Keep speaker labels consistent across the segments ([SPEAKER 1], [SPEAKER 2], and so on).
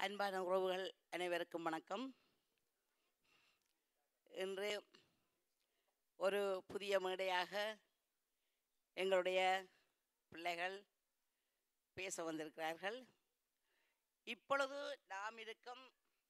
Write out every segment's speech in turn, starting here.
[SPEAKER 1] அன்பான உறவுகள் அனைவருக்கும் வணக்கம் இன்று ஒரு புதிய மேடையாக எங்களுடைய பிள்ளைகள் பேச வந்திருக்கிறார்கள் இப்பொழுது நாம் இருக்கும்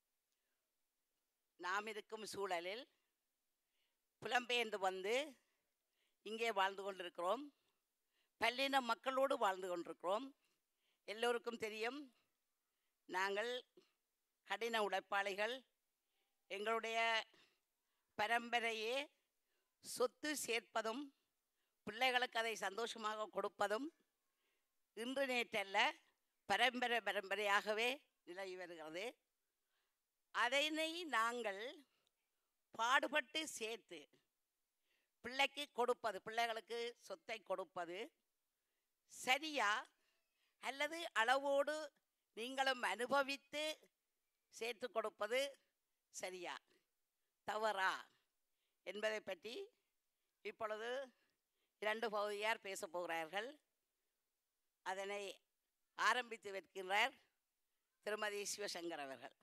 [SPEAKER 1] நாம் இருக்கும் சூழலில் புலம்பெயர்ந்து வந்து இங்கே வாழ்ந்து கொண்டிருக்கிறோம் பல்லின மக்களோடு வாழ்ந்து கொண்டிருக்கிறோம் எல்லோருக்கும் தெரியும் நாங்கள் கடின உழைப்பாளிகள் எங்களுடைய பரம்பரையே சொத்து சேர்ப்பதும் பிள்ளைகளுக்கு அதை சந்தோஷமாக கொடுப்பதும் இன்று நேற்றல்ல பரம்பரை பரம்பரையாகவே நிலவி வருகிறது அதனை நாங்கள் பாடுபட்டு சேர்த்து பிள்ளைக்கு கொடுப்பது பிள்ளைகளுக்கு சொத்தை கொடுப்பது சரியா அல்லது அளவோடு நீங்களும் அனுபவித்து சேர்த்து கொடுப்பது சரியா தவறா என்பதை பற்றி இப்பொழுது இரண்டு பகுதியார் பேசப் போகிறார்கள் அதனை ஆரம்பித்து வைக்கின்றார் திருமதி சிவசங்கர் அவர்கள்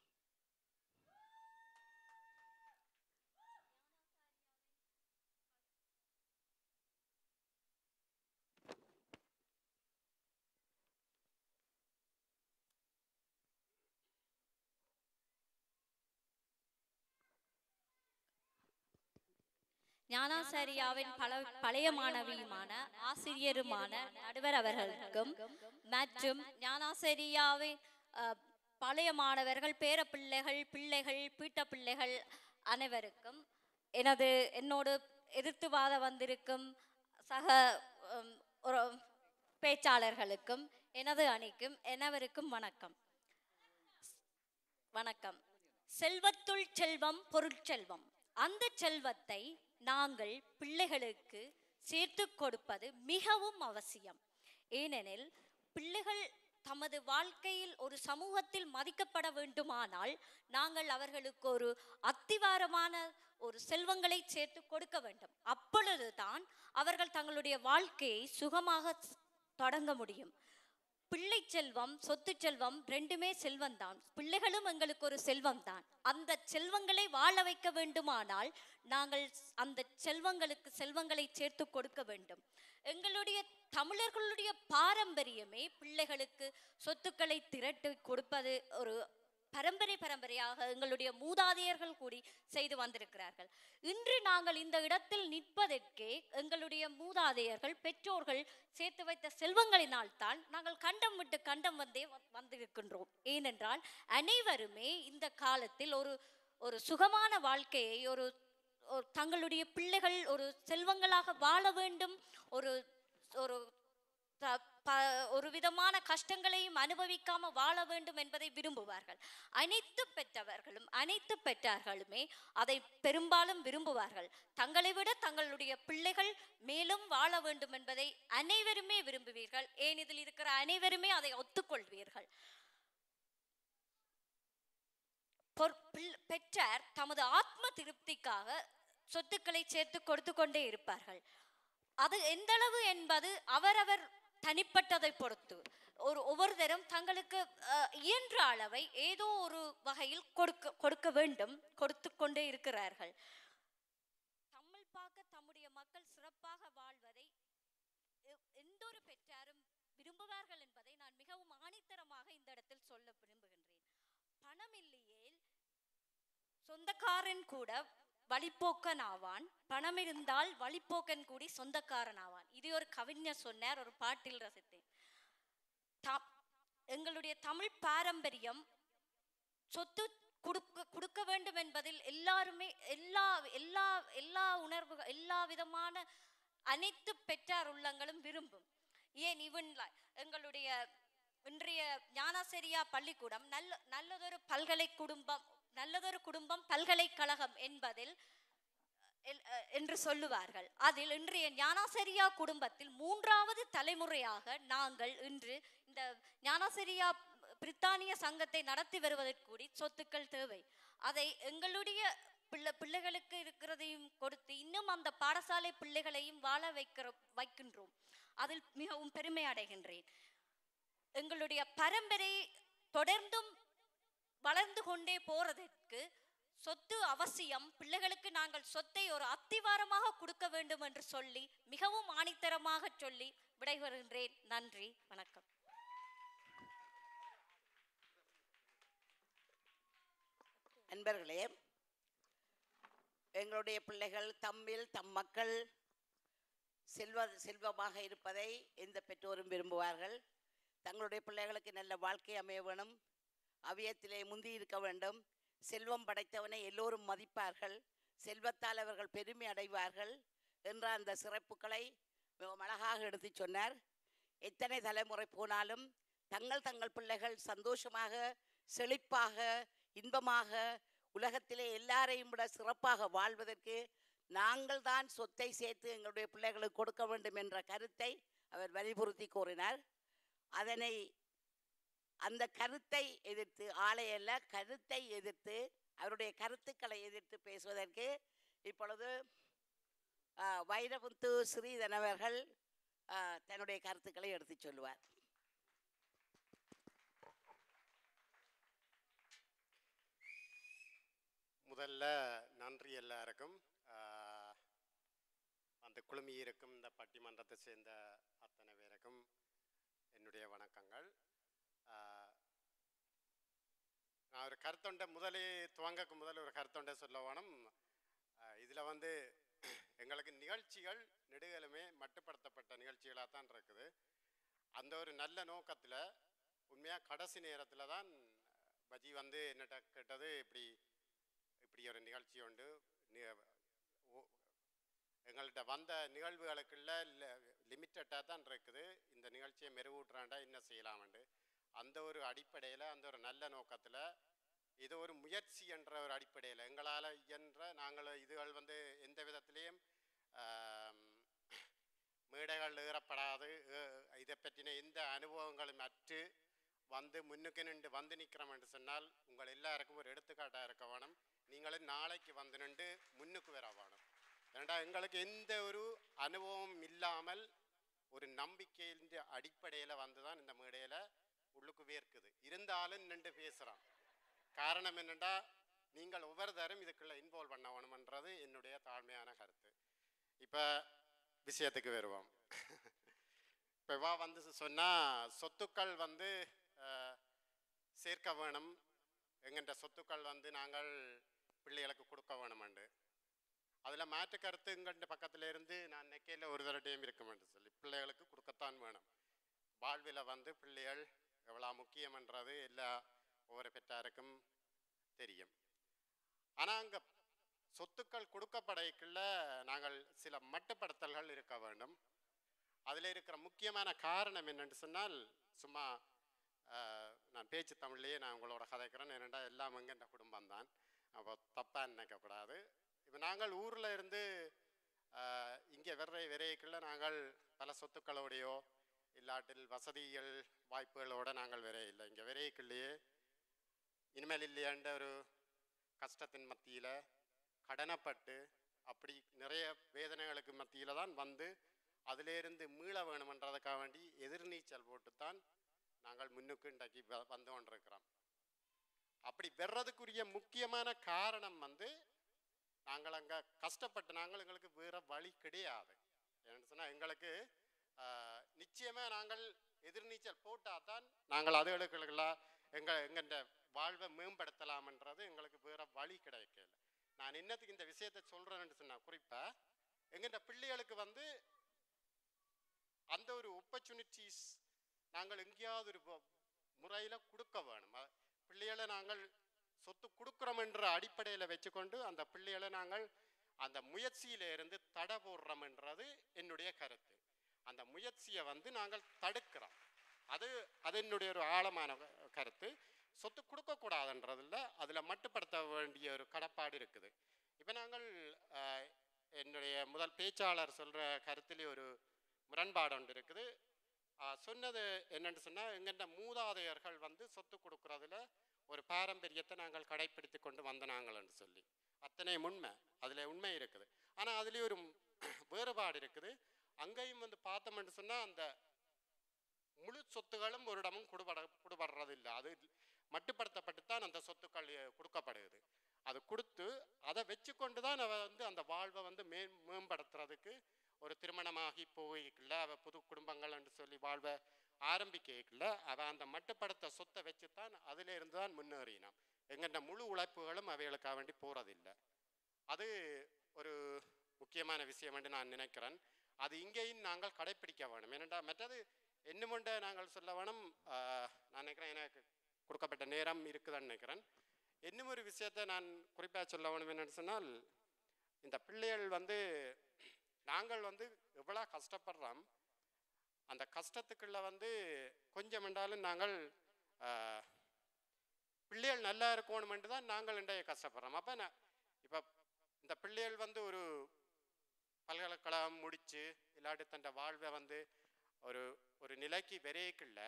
[SPEAKER 2] ஞானாசாரியாவின் பல பழைய மாணவியுமான ஆசிரியருமான நடுவர் அவர்களுக்கும் மற்றும் ஞானாசாரியாவின் அஹ், பழைய மாணவர்கள் பேர பிள்ளைகள் பிள்ளைகள் பீட்ட பிள்ளைகள் அனைவருக்கும் எனது என்னோடு எதிர்த்து வாத வந்திருக்கும் சக உம், ஒரு பேச்சாளர்களுக்கும் எனது அணிக்கும் எனவருக்கும் வணக்கம் வணக்கம் செல்வத்துள் செல்வம் பொருட்செல்வம் அந்த செல்வத்தை நாங்கள் பிள்ளைகளுக்கு சேர்த்து கொடுப்பது மிகவும் அவசியம் ஏனெனில் பிள்ளைகள் தமது வாழ்க்கையில் ஒரு சமூகத்தில் மதிக்கப்பட வேண்டுமானால் நாங்கள் அவர்களுக்கு ஒரு அத்திவாரமான ஒரு செல்வங்களை சேர்த்து கொடுக்க வேண்டும் அப்பொழுதுதான் அவர்கள் தங்களுடைய வாழ்க்கையை சுகமாக தொடங்க முடியும் பிள்ளை செல்வம் சொத்து செல்வம் ரெண்டுமே செல்வம் தான் பிள்ளைகளும் எங்களுக்கு ஒரு செல்வம் தான் அந்த செல்வங்களை வாழ வைக்க வேண்டுமானால் நாங்கள் அந்த செல்வங்களுக்கு செல்வங்களை சேர்த்து கொடுக்க வேண்டும் எங்களுடைய தமிழர்களுடைய பாரம்பரியமே பிள்ளைகளுக்கு சொத்துக்களை திரட்டி கொடுப்பது ஒரு பரம்பரை பரம்பரையாக எங்களுடைய மூதாதையர்கள் கூடி செய்து வந்திருக்கிறார்கள் இன்று நாங்கள் இந்த இடத்தில் நிற்பதற்கே எங்களுடைய மூதாதையர்கள் பெற்றோர்கள் சேர்த்து வைத்த செல்வங்களினால் தான் நாங்கள் கண்டம் விட்டு கண்டம் வந்தே வ- வந்திருக்கின்றோம் ஏனென்றால் அனைவருமே இந்த காலத்தில் ஒரு ஒரு சுகமான வாழ்க்கையை ஒரு ஒரு தங்களுடைய பிள்ளைகள் ஒரு செல்வங்களாக வாழ வேண்டும் ஒரு ஒரு த- ப- ஒரு விதமான கஷ்டங்களையும் அனுபவிக்காம வாழ வேண்டும் என்பதை விரும்புவார்கள் அனைத்து பெற்றவர்களும் அனைத்து பெற்றார்களுமே அதை பெரும்பாலும் விரும்புவார்கள் தங்களை விட தங்களுடைய பிள்ளைகள் மேலும் வாழ வேண்டும் என்பதை அனைவருமே விரும்புவீர்கள் ஏன் இதில் இருக்கிற அனைவருமே அதை ஒத்துக்கொள்வீர்கள் பொற்- பிள்- பெற்றார் தமது ஆத்ம திருப்திக்காக சொத்துக்களை சேர்த்து கொடுத்து கொண்டே இருப்பார்கள் அது எந்த அளவு என்பது அவரவர் தனிப்பட்டதை பொறுத்து ஒரு ஒவ்வொருத்தரும் தங்களுக்கு அஹ், இயன்ற அளவை ஏதோ ஒரு வகையில் கொடுக்க கொடுக்க வேண்டும் கொடுத்து கொண்டே இருக்கிறார்கள் தமிழ் பார்க்க தம்முடைய மக்கள் சிறப்பாக வாழ்வதை எ- எந்த ஒரு பெற்றாரும் விரும்புவார்கள் என்பதை நான் மிகவும் ஆணித்தரமாக இந்த இடத்தில் சொல்ல விரும்புகின்றேன் பணம் இல்லையேல் சொந்தக்காரன் கூட வழிப்போக்கன் ஆவான் பணம் இருந்தால் வழிப்போக்கன் கூடி சொந்தக்காரன் ஆவான் இது ஒரு கவிஞர் சொன்னார் ஒரு பாட்டில் ரசித்தேன் த- எங்களுடைய தமிழ் பாரம்பரியம் சொத்து கொடுக்க கொடுக்க வேண்டும் என்பதில் எல்லாருமே எல்லா எல்லா எல்லா உணர்வு எல்லா விதமான அனைத்து பெற்றார் உள்ளங்களும் விரும்பும் ஏன் இவன் எங்களுடைய இன்றைய ஞானாசரியா பள்ளிக்கூடம் நல்ல நல்லதொரு பல்கலை குடும்பம் நல்லதொரு குடும்பம் பல்கலைக்கழகம் என்பதில் எல்- அஹ் என்று சொல்லுவார்கள் அதில் இன்றைய ஞானாசரியா குடும்பத்தில் மூன்றாவது தலைமுறையாக நாங்கள் இன்று இந்த ஞானாசரியா பிரித்தானிய சங்கத்தை நடத்தி வருவதற்கூடி சொத்துக்கள் தேவை அதை எங்களுடைய பிள்ளை பிள்ளைகளுக்கு இருக்கிறதையும் கொடுத்து இன்னும் அந்த பாடசாலை பிள்ளைகளையும் வாழ வைக்கிற வைக்கின்றோம் அதில் மிகவும் பெருமை அடைகின்றேன் எங்களுடைய பரம்பரை தொடர்ந்தும் வளர்ந்து கொண்டே போறதற்கு சொத்து அவசியம் பிள்ளைகளுக்கு நாங்கள் சொத்தை ஒரு அத்திவாரமாக கொடுக்க வேண்டும் என்று சொல்லி மிகவும் ஆணித்தரமாக சொல்லி விடைபெறுகின்றேன் நன்றி வணக்கம்
[SPEAKER 1] அன்பர்களே எங்களுடைய பிள்ளைகள் தம்மில் தம் மக்கள் செல்வ செல்வமாக இருப்பதை எந்த பெற்றோரும் விரும்புவார்கள் தங்களுடைய பிள்ளைகளுக்கு நல்ல வாழ்க்கை அமைய வேணும் அவியத்திலே முந்தி இருக்க வேண்டும் செல்வம் படைத்தவனை எல்லோரும் மதிப்பார்கள் செல்வத்தால் அவர்கள் பெருமை அடைவார்கள் என்ற அந்த சிறப்புகளை மிகவும் அழகாக எடுத்துச் சொன்னார் எத்தனை தலைமுறை போனாலும் தங்கள் தங்கள் பிள்ளைகள் சந்தோஷமாக செழிப்பாக இன்பமாக உலகத்திலே எல்லாரையும் விட சிறப்பாக வாழ்வதற்கு நாங்கள் தான் சொத்தை சேர்த்து எங்களுடைய பிள்ளைகளுக்கு கொடுக்க வேண்டும் என்ற கருத்தை அவர் வலியுறுத்தி கூறினார் அதனை அந்த கருத்தை எதிர்த்து ஆளை அல்ல கருத்தை எதிர்த்து அவருடைய கருத்துக்களை எதிர்த்து பேசுவதற்கு இப்பொழுது ஆ, வைரமுத்து ஸ்ரீதன் அவர்கள் ஆ, தன்னுடைய கருத்துக்களை எடுத்துச் சொல்லுவார்
[SPEAKER 3] முதல்ல நன்றி எல்லாருக்கும் ஆஹ், அந்த குழுமி இருக்கும் இந்த பட்டிமன்றத்தை சேர்ந்த அத்தனை பேருக்கும் என்னுடைய வணக்கங்கள் ஆஹ், நான் ஒரு கருத்தொண்டை முதலே துவங்கக்கு முதல்ல ஒரு கருத்தொண்டை சொல்ல வேணும் ஆஹ், இதுல வந்து எங்களுக்கு நிகழ்ச்சிகள் நெடுகளுமே மட்டுப்படுத்தப்பட்ட நிகழ்ச்சிகளாக தான் இருக்குது அந்த ஒரு நல்ல நோக்கத்துல உண்மையா கடைசி நேரத்துல தான் பஜி வந்து என்னட்ட கேட்டது இப்படி இப்படி ஒரு நிகழ்ச்சி உண்டு நி- ஓ- எங்கள்கிட்ட வந்த நிகழ்வுகளுக்குள்ள லிமிட்டடாக தான் இருக்குது இந்த நிகழ்ச்சியை மெருகூட்டுறாண்டா என்ன செய்யலாம்ண்டு அந்த ஒரு அடிப்படையில் அந்த ஒரு நல்ல நோக்கத்தில் இது ஒரு முயற்சி என்ற ஒரு அடிப்படையில் எங்களால் இயன்ற நாங்கள் இதுகள் வந்து எந்த விதத்திலையும் ஆம், மேடைகள் ஏறப்படாது ஏ- இதை பற்றின எந்த அனுபவங்களும் அற்று வந்து முன்னுக்கு நின்று வந்து நிற்கிறோம் என்று சொன்னால் உங்கள் எல்லாருக்கும் ஒரு எடுத்துக்காட்டாக இருக்க வேணும் நீங்களும் நாளைக்கு வந்து நின்று முன்னுக்கு வர வேணும் ஏன்டா எங்களுக்கு எந்த ஒரு அனுபவம் இல்லாமல் ஒரு நம்பிக்கையின் அடிப்படையில் வந்து தான் இந்த மேடையில் உள்ளுக்கு வேர்க்குது இருந்தாலும் நின்று பேசுகிறோம் காரணம் என்னென்னா நீங்கள் ஒவ்வொரு தரம் இதுக்குள்ளே இன்வால்வ் பண்ண வேணுமன்றது என்னுடைய தாழ்மையான கருத்து இப்போ விஷயத்துக்கு வருவோம் இப்போ வா வந்து சொன்னால் சொத்துக்கள் வந்து அஹ், சேர்க்க வேணும் எங்கள்கிட்ட சொத்துக்கள் வந்து நாங்கள் பிள்ளைகளுக்கு கொடுக்க வேணுமெண்டு அதில் மாற்று கருத்து எங்கள்கிட்ட பக்கத்தில் இருந்து நான் நெக்கையில் ஒரு தடவையும் இருக்குமென்று சொல்லி பிள்ளைகளுக்கு கொடுக்கத்தான் வேணும் வாழ்வில் வந்து பிள்ளைகள் எவ்வளோ முக்கியம்ன்றது எல்லா ஒவ்வொரு பெற்றாருக்கும் தெரியும் ஆனால் அங்கே சொத்துக்கள் கொடுக்கப்படைக்குள்ள நாங்கள் சில மட்டுப்படுத்தல்கள் இருக்க வேண்டும் அதில் இருக்கிற முக்கியமான காரணம் என்னன்னு சொன்னால் சும்மா ஆஹ், நான் பேச்சு தமிழ்லேயே நான் உங்களோட கதைக்கிறேன் ஏனெண்டா எல்லாம் எங்கென்ற குடும்பம் தான் அப்போ தப்பாக நினைக்கக்கூடாது இப்போ நாங்கள் ஊரில் இருந்து இங்கே வெறை விரைக்குள்ள நாங்கள் பல சொத்துக்களோடையோ இல்லாட்டில் வசதிகள் வாய்ப்புகளோட நாங்கள் விரை இல்லை இங்கே விரைக்குள்ளேயே இனிமேல் இல்லையாண்ட ஒரு கஷ்டத்தின் மத்தியில் கடனப்பட்டு அப்படி நிறைய வேதனைகளுக்கு மத்தியில் தான் வந்து அதிலிருந்து மீள வேணுமென்றதுக்காக வேண்டி எதிர்நீச்சல் போட்டுத்தான் நாங்கள் முன்னுக்கு இன்றைக்கு வ- வந்து கொண்டிருக்கிறோம் அப்படி வர்றதுக்குரிய முக்கியமான காரணம் வந்து நாங்கள் அங்கே கஷ்டப்பட்டு நாங்கள் எங்களுக்கு வேற வழி கிடையாது ஏன்னு சொன்னால் எங்களுக்கு ஆஹ், நிச்சயமா நாங்கள் எதிர்நீச்சல் போட்டால் தான் நாங்கள் அதுகளுக்கெல்லாம் எங்கள் எங்கள்ட வாழ்வை மேம்படுத்தலாம்ன்றது எங்களுக்கு வேற வழி கிடைக்கல நான் என்னத்துக்கு இந்த விஷயத்தை சொல்றேன்னு சொன்னா குறிப்பா எங்கள்ட பிள்ளைகளுக்கு வந்து அந்த ஒரு opportunities நாங்கள் எங்கேயாவது ஒரு முறையில் கொடுக்க வேணும் அ- பிள்ளைகளை நாங்கள் சொத்து கொடுக்குறோம் என்ற அடிப்படையில் வச்சுக்கொண்டு அந்த பிள்ளைகளை நாங்கள் அந்த முயற்சியில இருந்து தடை போடுறோம்ன்றது என்னுடைய கருத்து அந்த முயற்சியை வந்து நாங்கள் தடுக்கிறோம் அது அது என்னுடைய ஒரு ஆழமான க- கருத்து சொத்து கொடுக்கக்கூடாதுன்றதில்ல அதில் மட்டுப்படுத்த வேண்டிய ஒரு கடப்பாடு இருக்குது இப்போ நாங்கள் ஆஹ், என்னுடைய முதல் பேச்சாளர் சொல்கிற கருத்திலே ஒரு முரண்பாடு ஒன்று இருக்குது ஆஹ், சொன்னது என்னன்னு சொன்னால் எங்கள்ட மூதாதையர்கள் வந்து சொத்து கொடுக்கறதுல ஒரு பாரம்பரியத்தை நாங்கள் கடைப்பிடித்து கொண்டு வந்த நாங்கள்னு சொல்லி அத்தனை உண்மை அதில் உண்மை இருக்குது ஆனால் அதுலேயும் ஒரு வேறுபாடு இருக்குது அங்கேயும் வந்து பார்த்தோம்னு சொன்னால் அந்த முழு சொத்துகளும் ஒரு இடமும் கொடுபட கொடுபடுறது இல்லை அது மட்டுப்படுத்தப்பட்டு தான் அந்த சொத்துக்கள் அஹ், கொடுக்கப்படுது அது கொடுத்து அதை வச்சு கொண்டு தான் அவ வந்து அந்த வாழ்வை வந்து மே மேம்படுத்துறதுக்கு ஒரு திருமணமாகி போய்க்கல அவ புது குடும்பங்கள் என்று சொல்லி வாழ்வை ஆரம்பிக்கல அவ அந்த மட்டுப்படுத்த சொத்தை வச்சு தான் அதில் இருந்து தான் முன்னேறினான் எங்கள்ட முழு உழைப்புகளும் அவைகளுக்காக வேண்டி போறதில்லை அது ஒரு முக்கியமான விஷயம் என்று நான் நினைக்கிறேன் அது இங்கேயும் நாங்கள் கடைப்பிடிக்க வேணும் ஏனென்றா மற்றது என்னமுண்ட நாங்கள் சொல்ல வேணும் ஆஹ், நான் நினைக்கிறேன் எனக்கு கொடுக்கப்பட்ட நேரம் இருக்குதுன்னு நினைக்கிறேன் இன்னும் ஒரு விஷயத்தை நான் குறிப்பாக சொல்ல வேணும் என்னன்னு சொன்னால் இந்த பிள்ளைகள் வந்து நாங்கள் வந்து எவ்வளோ கஷ்டப்படுறோம் அந்த கஷ்டத்துக்குள்ள வந்து கொஞ்சம் என்றாலும் நாங்கள் ஆஹ், பிள்ளைகள் நல்லா இருக்கணுமென்று தான் நாங்கள் இன்றைய கஷ்டப்படுறோம் அப்போ நான் இப்போ இந்த பிள்ளைகள் வந்து ஒரு பல்கலைக்கழகம் முடித்து இல்லாட்டி தன் வாழ்வை வந்து ஒரு ஒரு நிலைக்கு விரைக்குள்ள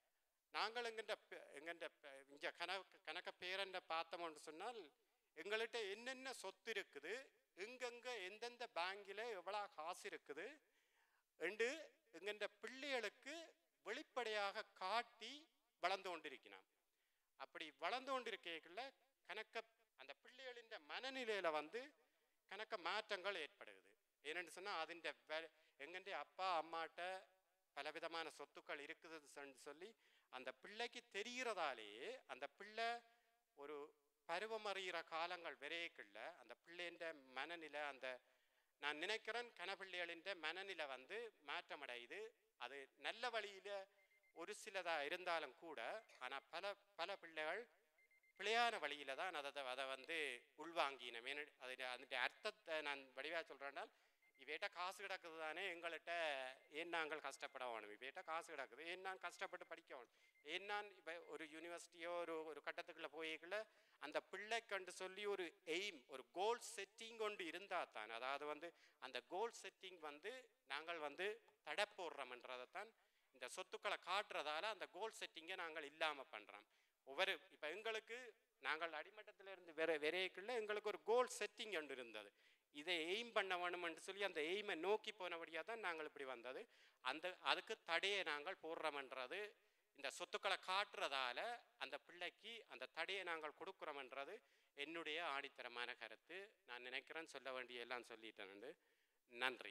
[SPEAKER 3] நாங்கள் எங்கண்ட ப- எங்கண்ட ப- இங்க கணக்கு கணக்க பேரண்ட பார்த்தோம்னு சொன்னால் எங்கள்கிட்ட என்னென்ன சொத்து இருக்குது எங்கெங்க எந்தெந்த பேங்கில் எவ்வளோ காசு இருக்குது என்று எங்கண்ட பிள்ளைகளுக்கு வெளிப்படையாக காட்டி வளர்ந்து கொண்டிருக்கிறான் அப்படி வளர்ந்து கொண்டிருக்கைக்குள்ள கணக்க அந்த பிள்ளைகளின் மனநிலையில வந்து கணக்க மாற்றங்கள் ஏற்படுகிறது ஏன்னு சொன்னால் அதிண்ட வே எங்கண்ட அப்பா அம்மாட்ட பலவிதமான சொத்துக்கள் இருக்குதுன்னு சொல்லி அந்த பிள்ளைக்கு தெரிகிறதாலேயே அந்த பிள்ளை ஒரு பருவமறிகிற காலங்கள் விரையக்குள்ள அந்த பிள்ளைன்ற மனநிலை அந்த நான் நினைக்கிறேன் கனபிள்ளைகளின் மனநிலை வந்து மாற்றமடையுது அது நல்ல வழியில ஒரு சிலதா இருந்தாலும் கூட ஆனா பல பல பிள்ளைகள் பிழையான வழியில தான் அதை அதை வந்து உள்வாங்கினோம் ஏன்னு அதில் அதனுடைய அர்த்தத்தை நான் வடிவாக சொல்கிறேன்னால் இவையிட்ட காசு கிடக்குது தானே எங்கள்கிட்ட ஏன் நாங்கள் கஷ்டப்பட வேணும் இவையிட்ட காசு கிடக்குது ஏன் நான் கஷ்டப்பட்டு படிக்க வேணும் ஏன் நான் இப்போ ஒரு யூனிவர்சிட்டியோ ஒரு ஒரு கட்டத்துக்குள்ளே போய்க்குள்ள அந்த பிள்ளைக்கண்டு சொல்லி ஒரு எய்ம் ஒரு கோல் செட்டிங் கொண்டு இருந்தால் தான் அதாவது வந்து அந்த கோல் செட்டிங் வந்து நாங்கள் வந்து தடை போடுறோம்ன்றதை தான் இந்த சொத்துக்களை காட்டுறதால அந்த கோல் செட்டிங்கை நாங்கள் இல்லாமல் பண்ணுறோம் ஒவ்வொரு இப்போ எங்களுக்கு நாங்கள் அடிமட்டத்தில் இருந்து வேற விரைக்குள்ள எங்களுக்கு ஒரு கோல் செட்டிங் ஒன்று இருந்தது இதை எய்ம் பண்ண வேணும்னு சொல்லி அந்த எய்மை நோக்கி போனபடியாக தான் நாங்கள் இப்படி வந்தது அந்த அதுக்கு தடையை நாங்கள் போடுறோம்ன்றது இந்த சொத்துக்களை காட்டுறதால அந்த பிள்ளைக்கு அந்த தடையை நாங்கள் கொடுக்குறோம்ன்றது என்னுடைய ஆணித்தரமான கருத்து நான் நினைக்கிறேன் சொல்ல வேண்டிய எல்லாம் சொல்லிட்டேன் நன்றி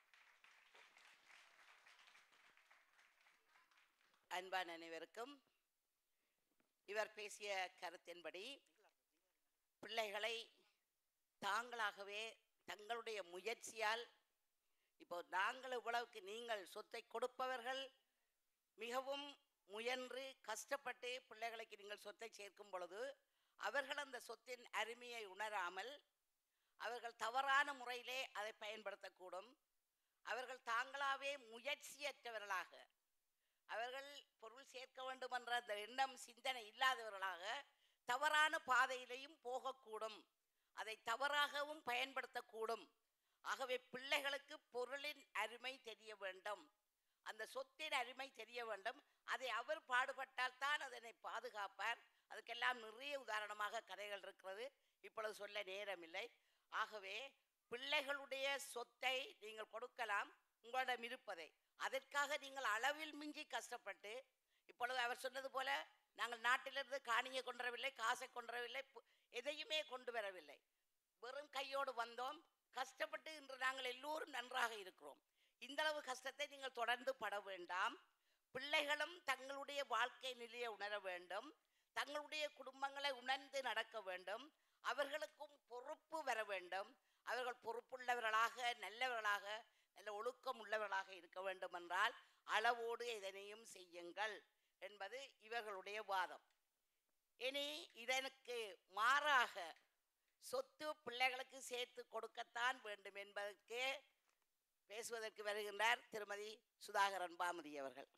[SPEAKER 1] அன்பான அனைவருக்கும் இவர் பேசிய கருத்தின்படி பிள்ளைகளை தாங்களாகவே தங்களுடைய முயற்சியால் இப்போ நாங்கள் இவ்வளவுக்கு நீங்கள் சொத்தை கொடுப்பவர்கள் மிகவும் முயன்று கஷ்டப்பட்டு பிள்ளைகளுக்கு நீங்கள் சொத்தை சேர்க்கும் பொழுது அவர்கள் அந்த சொத்தின் அருமையை உணராமல் அவர்கள் தவறான முறையிலே அதை பயன்படுத்தக்கூடும் அவர்கள் தாங்களாவே முயற்சியற்றவர்களாக அவர்கள் பொருள் சேர்க்க வேண்டும் என்ற அந்த எண்ணம் சிந்தனை இல்லாதவர்களாக தவறான பாதையிலையும் போகக்கூடும் அதை தவறாகவும் பயன்படுத்தக்கூடும் ஆகவே பிள்ளைகளுக்கு பொருளின் அருமை தெரிய வேண்டும் அந்த சொத்தின் அருமை தெரிய வேண்டும் அதை அவர் பாடுபட்டால் தான் அதனை பாதுகாப்பார் அதுக்கெல்லாம் நிறைய உதாரணமாக கதைகள் இருக்கிறது இப்பொழுது சொல்ல நேரமில்லை ஆகவே பிள்ளைகளுடைய சொத்தை நீங்கள் கொடுக்கலாம் உங்களிடம் இருப்பதை அதற்காக நீங்கள் அளவில் மிஞ்சி கஷ்டப்பட்டு இப்பொழுது அவர் சொன்னது போல நாங்கள் நாட்டிலிருந்து காணியை கொண்டு வரவில்லை காசை கொண்டு வரவில்லை பு- எதையுமே கொண்டு வரவில்லை வெறும் கையோடு வந்தோம் கஷ்டப்பட்டு இன்று நாங்கள் எல்லோரும் நன்றாக இருக்கிறோம் இந்த அளவு கஷ்டத்தை நீங்கள் தொடர்ந்து பட வேண்டாம் பிள்ளைகளும் தங்களுடைய வாழ்க்கை நிலையை உணர வேண்டும் தங்களுடைய குடும்பங்களை உணர்ந்து நடக்க வேண்டும் அவர்களுக்கும் பொறுப்பு வர வேண்டும் அவர்கள் பொறுப்புள்ளவர்களாக நல்லவர்களாக நல்ல ஒழுக்கம் உள்ளவர்களாக இருக்க வேண்டும் என்றால் அளவோடு எதனையும் செய்யுங்கள் என்பது இவர்களுடைய வாதம் இனி இதனுக்கு மாறாக சொத்து பிள்ளைகளுக்கு சேர்த்து கொடுக்கத்தான் வேண்டும் என்பதற்கு பேசுவதற்கு வருகின்றார் திருமதி சுதாகரன் பாமதி அவர்கள்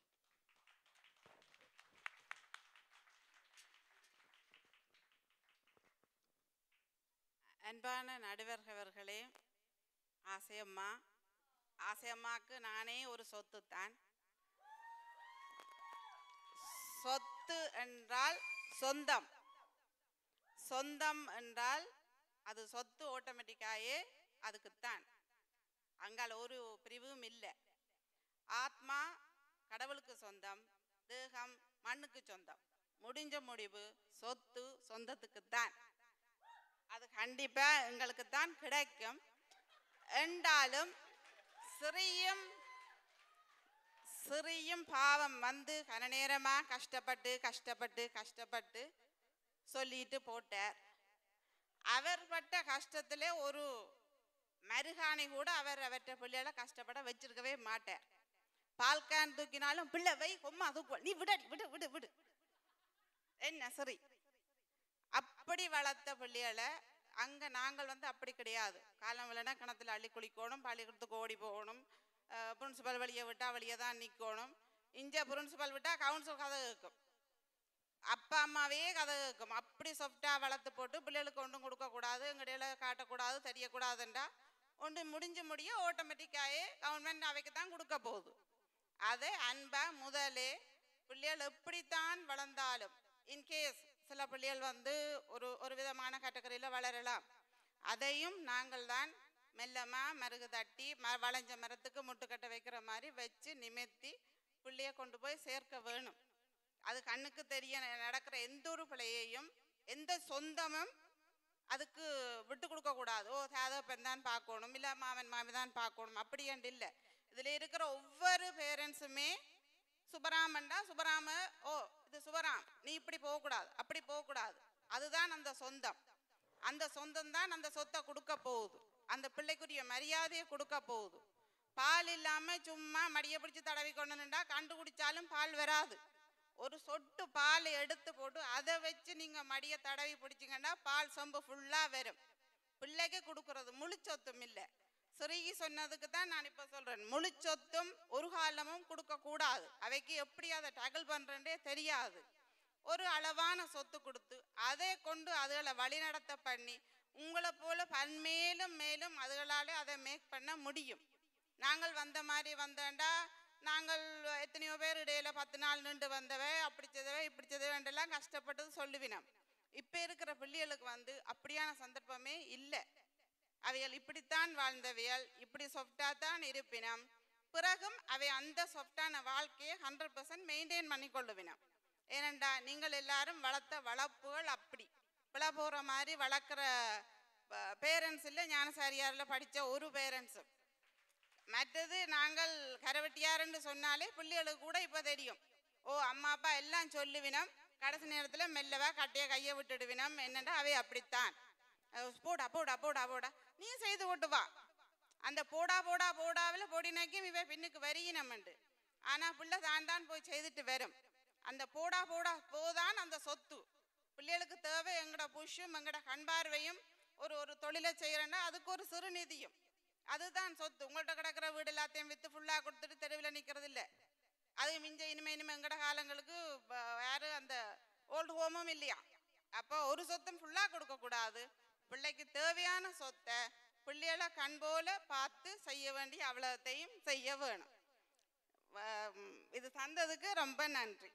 [SPEAKER 4] அன்பான நடுவர்கள் அவர்களே ஆசையம்மா ஆசையம்மாக்கு நானே ஒரு சொத்து தான் சொத்து என்றால் சொந்தம் சொந்தம் என்றால் அது சொத்து ஆட்டோமேட்டிக்காயே அதுக்குத்தான் அங்கால ஒரு பிரிவும் இல்லை ஆத்மா கடவுளுக்கு சொந்தம் தேகம் மண்ணுக்கு சொந்தம் முடிஞ்ச முடிவு சொத்து சொந்தத்துக்குத்தான் அது கண்டிப்பா எங்களுக்கு தான் கிடைக்கும் என்றாலும் சிறியும் சிறியும் பாவம் வந்து கன நேரமா கஷ்டப்பட்டு கஷ்டப்பட்டு கஷ்டப்பட்டு சொல்லிட்டு போட்டார் அவர் பட்ட கஷ்டத்திலே ஒரு மருகாணி கூட அவர் அவற்றை பிள்ளைகளை கஷ்டப்பட வச்சிருக்கவே மாட்டார் பால் கேன் தூக்கினாலும் பிள்ளை வை கொம்மா தூக்குவா நீ விட விடு விடு விடு என்ன சரி அப்படி வளர்த்த பிள்ளைகளை அங்க நாங்கள் வந்து அப்படி கிடையாது காலம் இல்லைன்னா கிணத்துல அள்ளி குளிக்கணும் பள்ளிக்கூடத்துக்கு ஓடி போகணும் பிரின்சிபல் வழியை விட்டா வழியை தான் நிற்கணும் இங்க பிரின்சிபல் விட்டா கவுன்சில் கதை கேட்கும் அப்பா அம்மாவே கதை கேட்கும் அப்படி சொஃப்டா வளர்த்து போட்டு பிள்ளைகளுக்கு ஒன்றும் கொடுக்கக்கூடாது எங்கடையில காட்டக்கூடாது தெரியக்கூடாதுன்றா ஒன்று முடிஞ்சு முடிய ஆட்டோமேட்டிக்காயே கவர்மெண்ட் அவைக்கு தான் கொடுக்க போகுது அதை அன்பா முதலே பிள்ளைகள் எப்படித்தான் வளர்ந்தாலும் இன்கேஸ் சில பிள்ளைகள் வந்து ஒரு ஒரு விதமான கேட்டகரியில் வளரலாம் அதையும் நாங்கள் தான் மெல்லமா மருகு தட்டி ம வளைஞ்ச மரத்துக்கு முட்டுக்கட்டை வைக்கிற மாதிரி வச்சு நிமித்தி பிள்ளைய கொண்டு போய் சேர்க்க வேணும் அது கண்ணுக்கு தெரிய நடக்கிற எந்த ஒரு பிள்ளையையும் எந்த சொந்தமும் அதுக்கு விட்டு கொடுக்க கூடாது ஓ தேதப்பன் தான் பார்க்கணும் இல்லை மாமன் மாமி தான் பார்க்கணும் அப்படியாண்டு இல்லை இதில் இருக்கிற ஒவ்வொரு பேரண்ட்ஸுமே சுபராமன்டா சுபராம ஓ இது சுபராம் நீ இப்படி போகக்கூடாது அப்படி போகக்கூடாது அதுதான் அந்த சொந்தம் அந்த சொந்தம் தான் அந்த சொத்தை கொடுக்க போகுது அந்த பிள்ளைக்குரிய மரியாதையை கொடுக்க போகுது பால் இல்லாம சும்மா மடியை பிடிச்சு தடவி கொண்டு நின்றா கண்டு குடிச்சாலும் பால் வராது ஒரு சொட்டு பால் எடுத்து போட்டு அதை வச்சு நீங்க மடியை தடவி பிடிச்சிங்கன்னா பால் சொம்பு ஃபுல்லா வரும் பிள்ளைக்கு கொடுக்கறது முழு சொத்தும் இல்லை சிறுகி சொன்னதுக்கு தான் நான் இப்போ சொல்றேன் முழு சொத்தும் ஒரு காலமும் கொடுக்க கூடாது அவைக்கு எப்படி அதை டகல் பண்றேன்றே தெரியாது ஒரு அளவான சொத்து கொடுத்து அதை கொண்டு அதுகளை வழிநடத்த பண்ணி உங்களை போல பன்மேலும் மேலும் அதுகளாலே அதை மேக் பண்ண முடியும் நாங்கள் வந்த மாதிரி வந்தேன்டா நாங்கள் எத்தனையோ பேர் இடையில பத்து நாள் நின்று வந்தவ அப்படி செய்தவ இப்படி செய்தவன்றெல்லாம் கஷ்டப்பட்டது சொல்லுவினோம் இப்போ இருக்கிற பிள்ளைகளுக்கு வந்து அப்படியான சந்தர்ப்பமே இல்லை அவைகள் இப்படித்தான் வாழ்ந்தவையால் இப்படி சொஃப்டாக தான் இருப்பினம் பிறகும் அவை அந்த சொஃப்டான வாழ்க்கையை ஹண்ட்ரட் பர்சன்ட் மெயின்டைன் பண்ணி கொள்ளுவினம் ஏனண்டா நீங்கள் எல்லாரும் வளர்த்த வளர்ப்புகள் அப்படி விழா போகிற மாதிரி வளர்க்குற பேரண்ட்ஸ் இல்லை ஞானசாரியாரில் படித்த ஒரு பேரண்ட்ஸும் மற்றது நாங்கள் கரவெட்டியாருன்னு சொன்னாலே பிள்ளைகளுக்கு கூட இப்போ தெரியும் ஓ அம்மா அப்பா எல்லாம் சொல்லுவினம் கடைசி நேரத்தில் மெல்லவா கட்டைய கையை விட்டுடுவினம் என்னண்டா அவை அப்படித்தான் அஹ் போடா போடா போடா போடா நீ செய்து கொண்டு வா அந்த போடா போடா போடாவில் போடினாக்கும் இவ பின்னுக்கு வரியினம்ண்டு ஆனால் பிள்ளை தான் தான் போய் செய்துட்டு வரும் அந்த போடா போடா போதான் அந்த சொத்து பிள்ளைகளுக்கு தேவை எங்கட புஷ்ஷும் எங்கட கண்பார்வையும் ஒரு ஒரு தொழிலை செய்கிறேன்னா அதுக்கு ஒரு சிறு நிதியும் அதுதான் சொத்து உங்கள்கிட்ட கிடக்கிற வீடு எல்லாத்தையும் விற்று ஃபுல்லாக கொடுத்துட்டு தெருவில் நிற்கிறது இல்லை அது மிஞ்ச இனிமே இனிமே எங்கட காலங்களுக்கு ப- யாரு அந்த ஓல்டு ஹோமும் இல்லையா அப்போ ஒரு சொத்தும் ஃபுல்லாக கொடுக்கக்கூடாது பிள்ளைக்கு தேவையான சொத்தை பிள்ளைகளை கண் போல பார்த்து செய்ய வேண்டிய அவ்வளோத்தையும் செய்ய வேணும் வ- ம், இது தந்ததுக்கு ரொம்ப நன்றி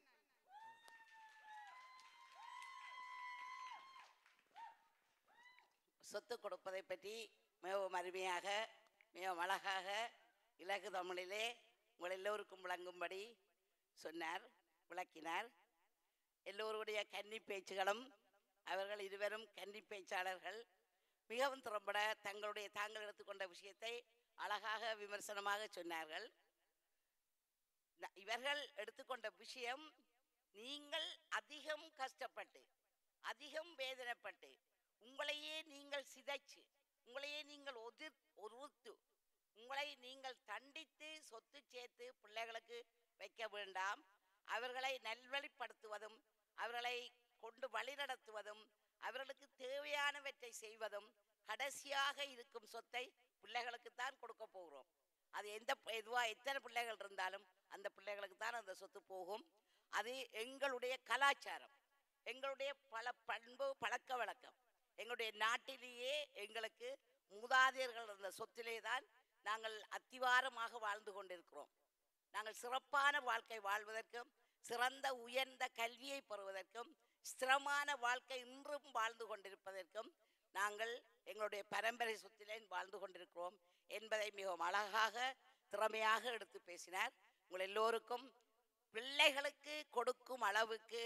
[SPEAKER 1] சொத்து கொடுப்பதை பற்றி மிகவும் அருமையாக மிகவும் அழகாக இலகு தமிழிலே உங்கள் எல்லோருக்கும் விளங்கும்படி சொன்னார் விளக்கினார் எல்லோருடைய கன்னி பேச்சுகளும் அவர்கள் இருவரும் கன்னி பேச்சாளர்கள் மிகவும் திறம்பட தங்களுடைய தாங்கள் எடுத்துக்கொண்ட விஷயத்தை அழகாக விமர்சனமாக சொன்னார்கள் ந- இவர்கள் எடுத்துக்கொண்ட விஷயம் நீங்கள் அதிகம் கஷ்டப்பட்டு அதிகம் வேதனைப்பட்டு உங்களையே நீங்கள் சிதைச்சு உங்களையே நீங்கள் ஒதிர் ஒருத்து உங்களை நீங்கள் தண்டித்து சொத்து சேர்த்து பிள்ளைகளுக்கு வைக்க வேண்டாம் அவர்களை நல்வழிப்படுத்துவதும் அவர்களை கொண்டு வழிநடத்துவதும் அவர்களுக்கு தேவையானவற்றை செய்வதும் கடைசியாக இருக்கும் சொத்தை பிள்ளைகளுக்கு தான் கொடுக்க போகிறோம் அது எந்த எதுவா எத்தனை பிள்ளைகள் இருந்தாலும் அந்த பிள்ளைகளுக்கு தான் அந்த சொத்து போகும் அது எங்களுடைய கலாச்சாரம் எங்களுடைய பல பண்பு பழக்க வழக்கம் எங்களுடைய நாட்டிலேயே எங்களுக்கு மூதாதையர்கள் இருந்த சொத்திலே தான் நாங்கள் அத்திவாரமாக வாழ்ந்து கொண்டிருக்கிறோம் நாங்கள் சிறப்பான வாழ்க்கை வாழ்வதற்கும் சிறந்த உயர்ந்த கல்வியை பெறுவதற்கும் ஸ்திரமான வாழ்க்கை இன்றும் வாழ்ந்து கொண்டிருப்பதற்கும் நாங்கள் எங்களுடைய பரம்பரை சொத்திலே வாழ்ந்து கொண்டிருக்கிறோம் என்பதை மிகவும் அழகாக திறமையாக எடுத்து பேசினார் உங்கள் எல்லோருக்கும் பிள்ளைகளுக்கு கொடுக்கும் அளவுக்கு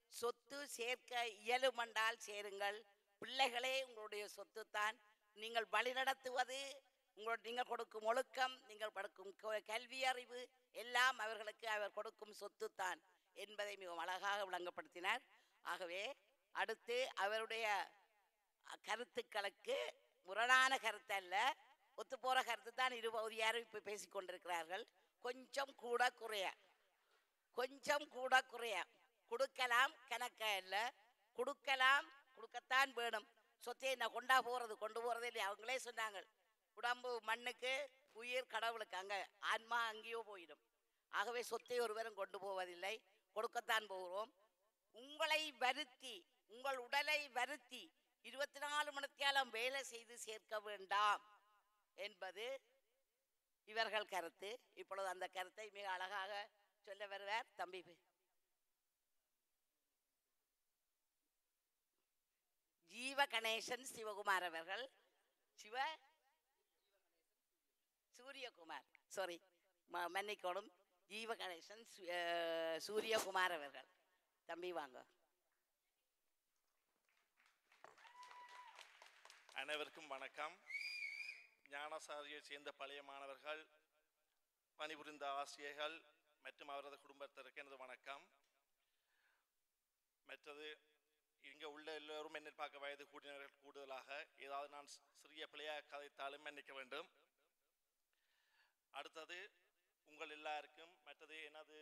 [SPEAKER 1] சொத்து சேர்க்க இயலுமென்றால் சேருங்கள் பிள்ளைகளே உங்களுடைய சொத்து தான் நீங்கள் வழிநடத்துவது உங்களோட நீங்கள் கொடுக்கும் ஒழுக்கம் நீங்கள் கொடுக்கும் க- கல்வி அறிவு எல்லாம் அவர்களுக்கு அவர் கொடுக்கும் சொத்து தான் என்பதை மிகவும் அழகாக விளங்கப்படுத்தினார் ஆகவே அடுத்து அவருடைய அஹ், கருத்துக்களுக்கு முரணான கருத்து அல்ல ஒத்து போற கருத்து தான் இரு பகுதியாரும் இப்போ பேசிக் கொண்டிருக்கிறார்கள் கொஞ்சம் கூட குறைய கொஞ்சம் கூட குறைய கொடுக்கலாம் கணக்க இல்ல கொடுக்கலாம் கொடுக்கத்தான் வேணும் சொத்தை நான் கொண்டா போறது கொண்டு போறதே இல்லை அவங்களே சொன்னாங்க உடம்பு மண்ணுக்கு உயிர் கடவுளுக்கு அங்க ஆன்மா அங்கேயோ போயிடும் ஆகவே சொத்தை ஒருவரும் கொண்டு போவதில்லை கொடுக்கத்தான் போகிறோம் உங்களை வருத்தி உங்கள் உடலை வருத்தி இருபத்தி நாலு மணித்தியாலம் வேலை செய்து சேர்க்க வேண்டாம் என்பது இவர்கள் கருத்து இப்பொழுது அந்த கருத்தை மிக அழகாக சொல்ல வருவார் தம்பி ஜீவ கணேசன் சிவகுமார் அவர்கள் சிவ சூரியகுமார் சாரி மன்னிக்கோடும் ஜீவ கணேசன் சு- அஹ், சூரியகுமார் அவர்கள் தம்பி வாங்க
[SPEAKER 5] அனைவருக்கும் வணக்கம் ஞானசாரியை சேர்ந்த பழைய மாணவர்கள் பணிபுரிந்த ஆசிரியர்கள் மற்றும் அவரது குடும்பத்திற்கு எனது வணக்கம் மற்றது இங்கே உள்ள எல்லோரும் என்னை பார்க்க வயது கூடினவர்கள் கூடுதலாக ஏதாவது நான் சி- சிறிய பிள்ளையாக கதைத்தாலும் மன்னிக்க வேண்டும் அடுத்தது உங்கள் எல்லாருக்கும் மற்றது எனது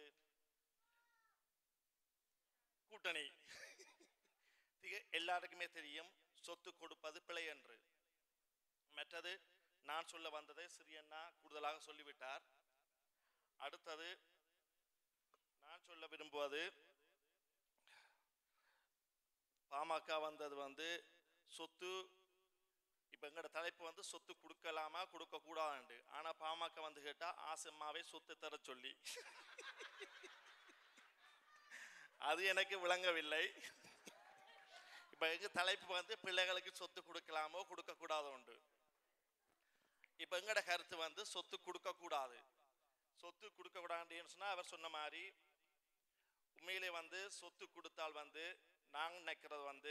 [SPEAKER 5] கூட்டணி திக- எல்லாருக்குமே தெரியும் சொத்து கொடுப்பது பிழை என்று மற்றது நான் சொல்ல வந்ததை சிறியண்ணா கூடுதலாக சொல்லிவிட்டார் அடுத்தது நான் சொல்ல விரும்புவது பாமக வந்தது வந்து சொத்து இப்போ எங்களோட தலைப்பு வந்து சொத்து கொடுக்கலாமா கொடுக்க கூடாது ஆனா பாமக வந்து கேட்டா ஆசம்மாவே சொத்து தர சொல்லி அது எனக்கு விளங்கவில்லை இப்போ எங்க தலைப்பு வந்து பிள்ளைகளுக்கு சொத்து கொடுக்கலாமோ கொடுக்க கூடாதோ உண்டு இப்போ எங்கட கருத்து வந்து சொத்து கொடுக்க கூடாது சொத்து கொடுக்க கூடாதுன்னு சொன்னா அவர் சொன்ன மாதிரி உண்மையிலே வந்து சொத்து கொடுத்தால் வந்து நாங்கள் நினைக்கிறது வந்து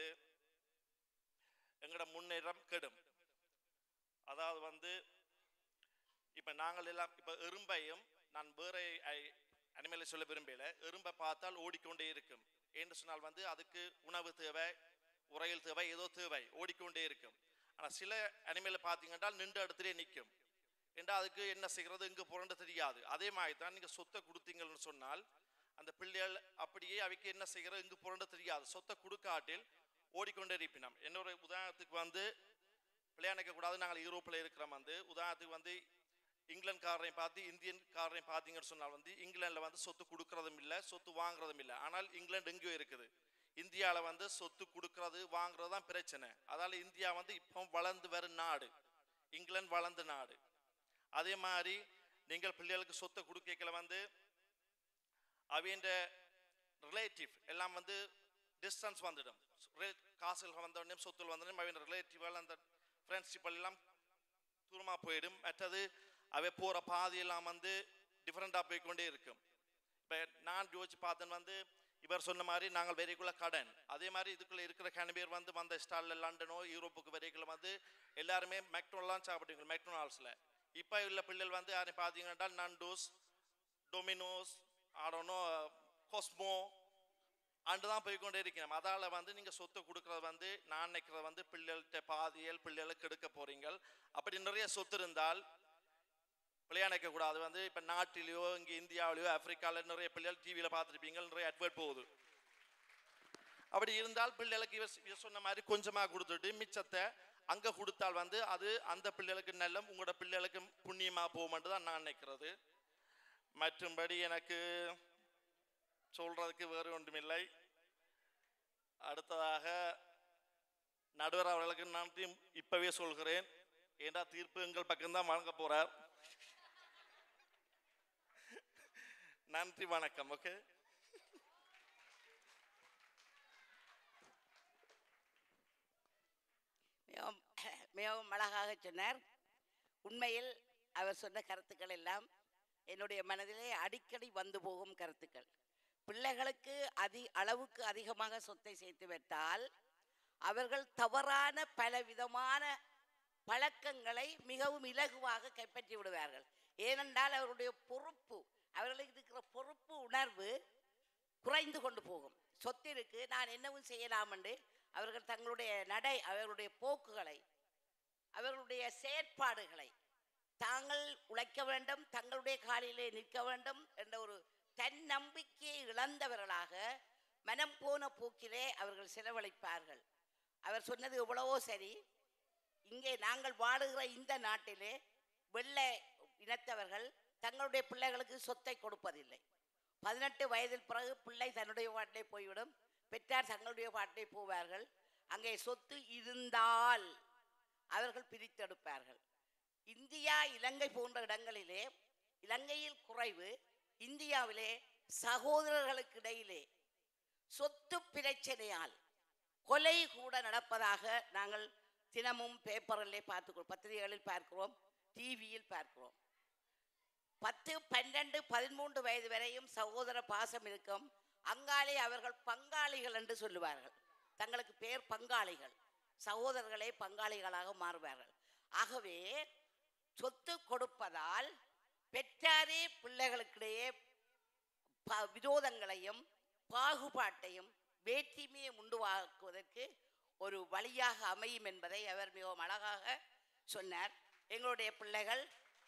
[SPEAKER 5] எங்களோட முன்னேற்றம் கெடும் அதாவது வந்து இப்போ நாங்கள் எல்லாம் இப்போ எறும்பையும் நான் வேற அனிமலை சொல்ல விரும்பல எறும்பை பார்த்தால் ஓடிக்கொண்டே இருக்கும் என்று சொன்னால் வந்து அதுக்கு உணவு தேவை உரையில் தேவை ஏதோ தேவை ஓடிக்கொண்டே இருக்கும் ஆனால் சில அனிமலை பார்த்தீங்கன்னா நின்ற இடத்துலயே நிற்கும் என்றால் அதுக்கு என்ன செய்கிறது எங்கே புரண்டு தெரியாது அதே மாதிரி தான் நீங்கள் சொத்தை கொடுத்தீங்கன்னு சொன்னால் அந்த பிள்ளைகள் அப்படியே அவைக்கு என்ன செய்கிறது எங்கு புரண்டு தெரியாது சொத்தை கொடுக்காட்டில் ஓடிக்கொண்டே இருப்பினம் என்னோட உதாரணத்துக்கு வந்து விளையாடிக்க கூடாது நாங்கள் யூரோப்பில் இருக்கிறோம் வந்து உதாரணத்துக்கு வந்து இங்கிலாந்துக்காரரையும் பார்த்து இந்தியன் காரரையும் பார்த்தீங்கன்னு சொன்னால் வந்து இங்கிலாந்தில் வந்து சொத்து கொடுக்கறதும் இல்லை சொத்து வாங்குறதும் இல்லை ஆனால் இங்கிலாந்து எங்கேயோ இருக்குது இந்தியாவில் வந்து சொத்து கொடுக்கறது வாங்குறது தான் பிரச்சனை அதால இந்தியா வந்து இப்போ வளர்ந்து வரும் நாடு இங்கிலாந்து வளர்ந்த நாடு அதே மாதிரி நீங்கள் பிள்ளைகளுக்கு சொத்தை கொடுக்கல வந்து அவையின் ரிலேட்டிவ் எல்லாம் வந்து டிஸ்டன்ஸ் வந்துடும் Re- காசுகள் வந்த உடனே சொத்துகள் வந்த உடனே அவையின் ரிலேட்டிவ் அந்த ஃப்ரெண்ட்ஷிப் எல்லாம் தூரமாக போயிடும் மற்றது அவை போகிற பாதையெல்லாம் வந்து டிஃப்ரெண்ட்டாக போய்க்கொண்டே இருக்கும் இப்போ நான் யோசிச்சு பார்த்தேன் வந்து இவர் சொன்ன மாதிரி நாங்கள் வரைக்குள்ள கடன் அதே மாதிரி இதுக்குள்ள இருக்கிற கன பேர் வந்து வந்த ஸ்டாலில் லண்டனோ யூரோப்புக்கு வரைக்குள்ள வந்து எல்லாருமே மெக்டோன்லாம் சாப்பிடுவீங்க மெக்டோனால்ஸில் இப்போ உள்ள பிள்ளைகள் வந்து யாரையும் பார்த்தீங்கன்னா நண்டோஸ் டொமினோஸ் ஆடனோ கொஸ்மோ அண்டு தான் போய்க்கொண்டே இருக்கிறோம் அதால் வந்து நீங்கள் சொத்தை கொடுக்குறது வந்து நான் நினைக்கிறது வந்து பிள்ளைகள்கிட்ட பாதியல் பிள்ளைகளுக்கு எடுக்க போறீங்க அப்படி நிறைய சொத்து இருந்தால் பிள்ளையா நினைக்கக்கூடாது வந்து இப்போ நாட்டிலேயோ இங்கே இந்தியாவிலேயோ ஆப்பிரிக்காவில் நிறைய பிள்ளைகள் டிவியில் பார்த்துருப்பீங்க நிறைய அட்வர்ட் போகுது அப்படி இருந்தால் பிள்ளைகளுக்கு இவர் இவர் சொன்ன மாதிரி கொஞ்சமாக கொடுத்துட்டு மிச்சத்தை அங்கே கொடுத்தால் வந்து அது அந்த பிள்ளைகளுக்கு நல்ல உங்களோட பிள்ளைகளுக்கு புண்ணியமாக போகுமென்று தான் நான் நினைக்கிறது மற்றும்படி எனக்கு சொல்றதுக்கு வேறு ஒன்றுமில்லை அடுத்ததாக நடுவர் அவர்களுக்கு நான் தீ- இப்பவே சொல்கிறேன் ஏண்டா தீர்ப்பு எங்கள் பக்கம்தான் வழங்க போறார் நன்றி வணக்கம் ஓகே
[SPEAKER 1] மிகவும் மிகவும் அழகாக சொன்னார் உண்மையில் அவர் சொன்ன கருத்துக்கள் எல்லாம் என்னுடைய மனதிலே அடிக்கடி வந்து போகும் கருத்துக்கள் பிள்ளைகளுக்கு அதி அளவுக்கு அதிகமாக சொத்தை சேர்த்து வைத்தால் அவர்கள் தவறான பல விதமான பழக்கங்களை மிகவும் இலகுவாக கைப்பற்றி விடுவார்கள் ஏனென்றால் அவருடைய பொறுப்பு அவர்களுக்கு இருக்கிற பொறுப்பு உணர்வு குறைந்து கொண்டு போகும் சொத்திற்கு நான் என்னவும் செய்யலாம் என்று அவர்கள் தங்களுடைய நடை அவர்களுடைய போக்குகளை அவர்களுடைய செயற்பாடுகளை தாங்கள் உழைக்க வேண்டும் தங்களுடைய காலிலே நிற்க வேண்டும் என்ற ஒரு தன்னம்பிக்கையை இழந்தவர்களாக மனம் போன போக்கிலே அவர்கள் செலவழிப்பார்கள் அவர் சொன்னது எவ்வளவோ சரி இங்கே நாங்கள் வாழுகிற இந்த நாட்டிலே வெள்ளை இனத்தவர்கள் தங்களுடைய பிள்ளைகளுக்கு சொத்தை கொடுப்பதில்லை பதினெட்டு வயதில் பிறகு பிள்ளை தன்னுடைய பாட்டிலே போய்விடும் பெற்றார் தங்களுடைய பாட்டிலே போவார்கள் அங்கே சொத்து இருந்தால் அவர்கள் பிரித்தெடுப்பார்கள் இந்தியா இலங்கை போன்ற இடங்களிலே இலங்கையில் குறைவு இந்தியாவிலே சகோதரர்களுக்கு இடையிலே சொத்து பிரச்சனையால் கொலை கூட நடப்பதாக நாங்கள் தினமும் பேப்பரிலே பார்த்துக்கிறோம் பத்திரிகைகளில் பார்க்கிறோம் டிவியில் பார்க்கிறோம் பத்து பன்னெண்டு பதிமூன்று வயது வரையும் சகோதர பாசம் இருக்கும் அங்காலே அவர்கள் பங்காளிகள் என்று சொல்லுவார்கள் தங்களுக்கு பேர் பங்காளிகள் சகோதரர்களே பங்காளிகளாக மாறுவார்கள் ஆகவே சொத்து கொடுப்பதால் பெற்றாரே பிள்ளைகளுக்கிடையே ப- விரோதங்களையும் பாகுபாட்டையும் வேற்றுமையை உண்டுவாக்குவதற்கு ஒரு வழியாக அமையும் என்பதை அவர் மிகவும் அழகாக சொன்னார் எங்களுடைய பிள்ளைகள்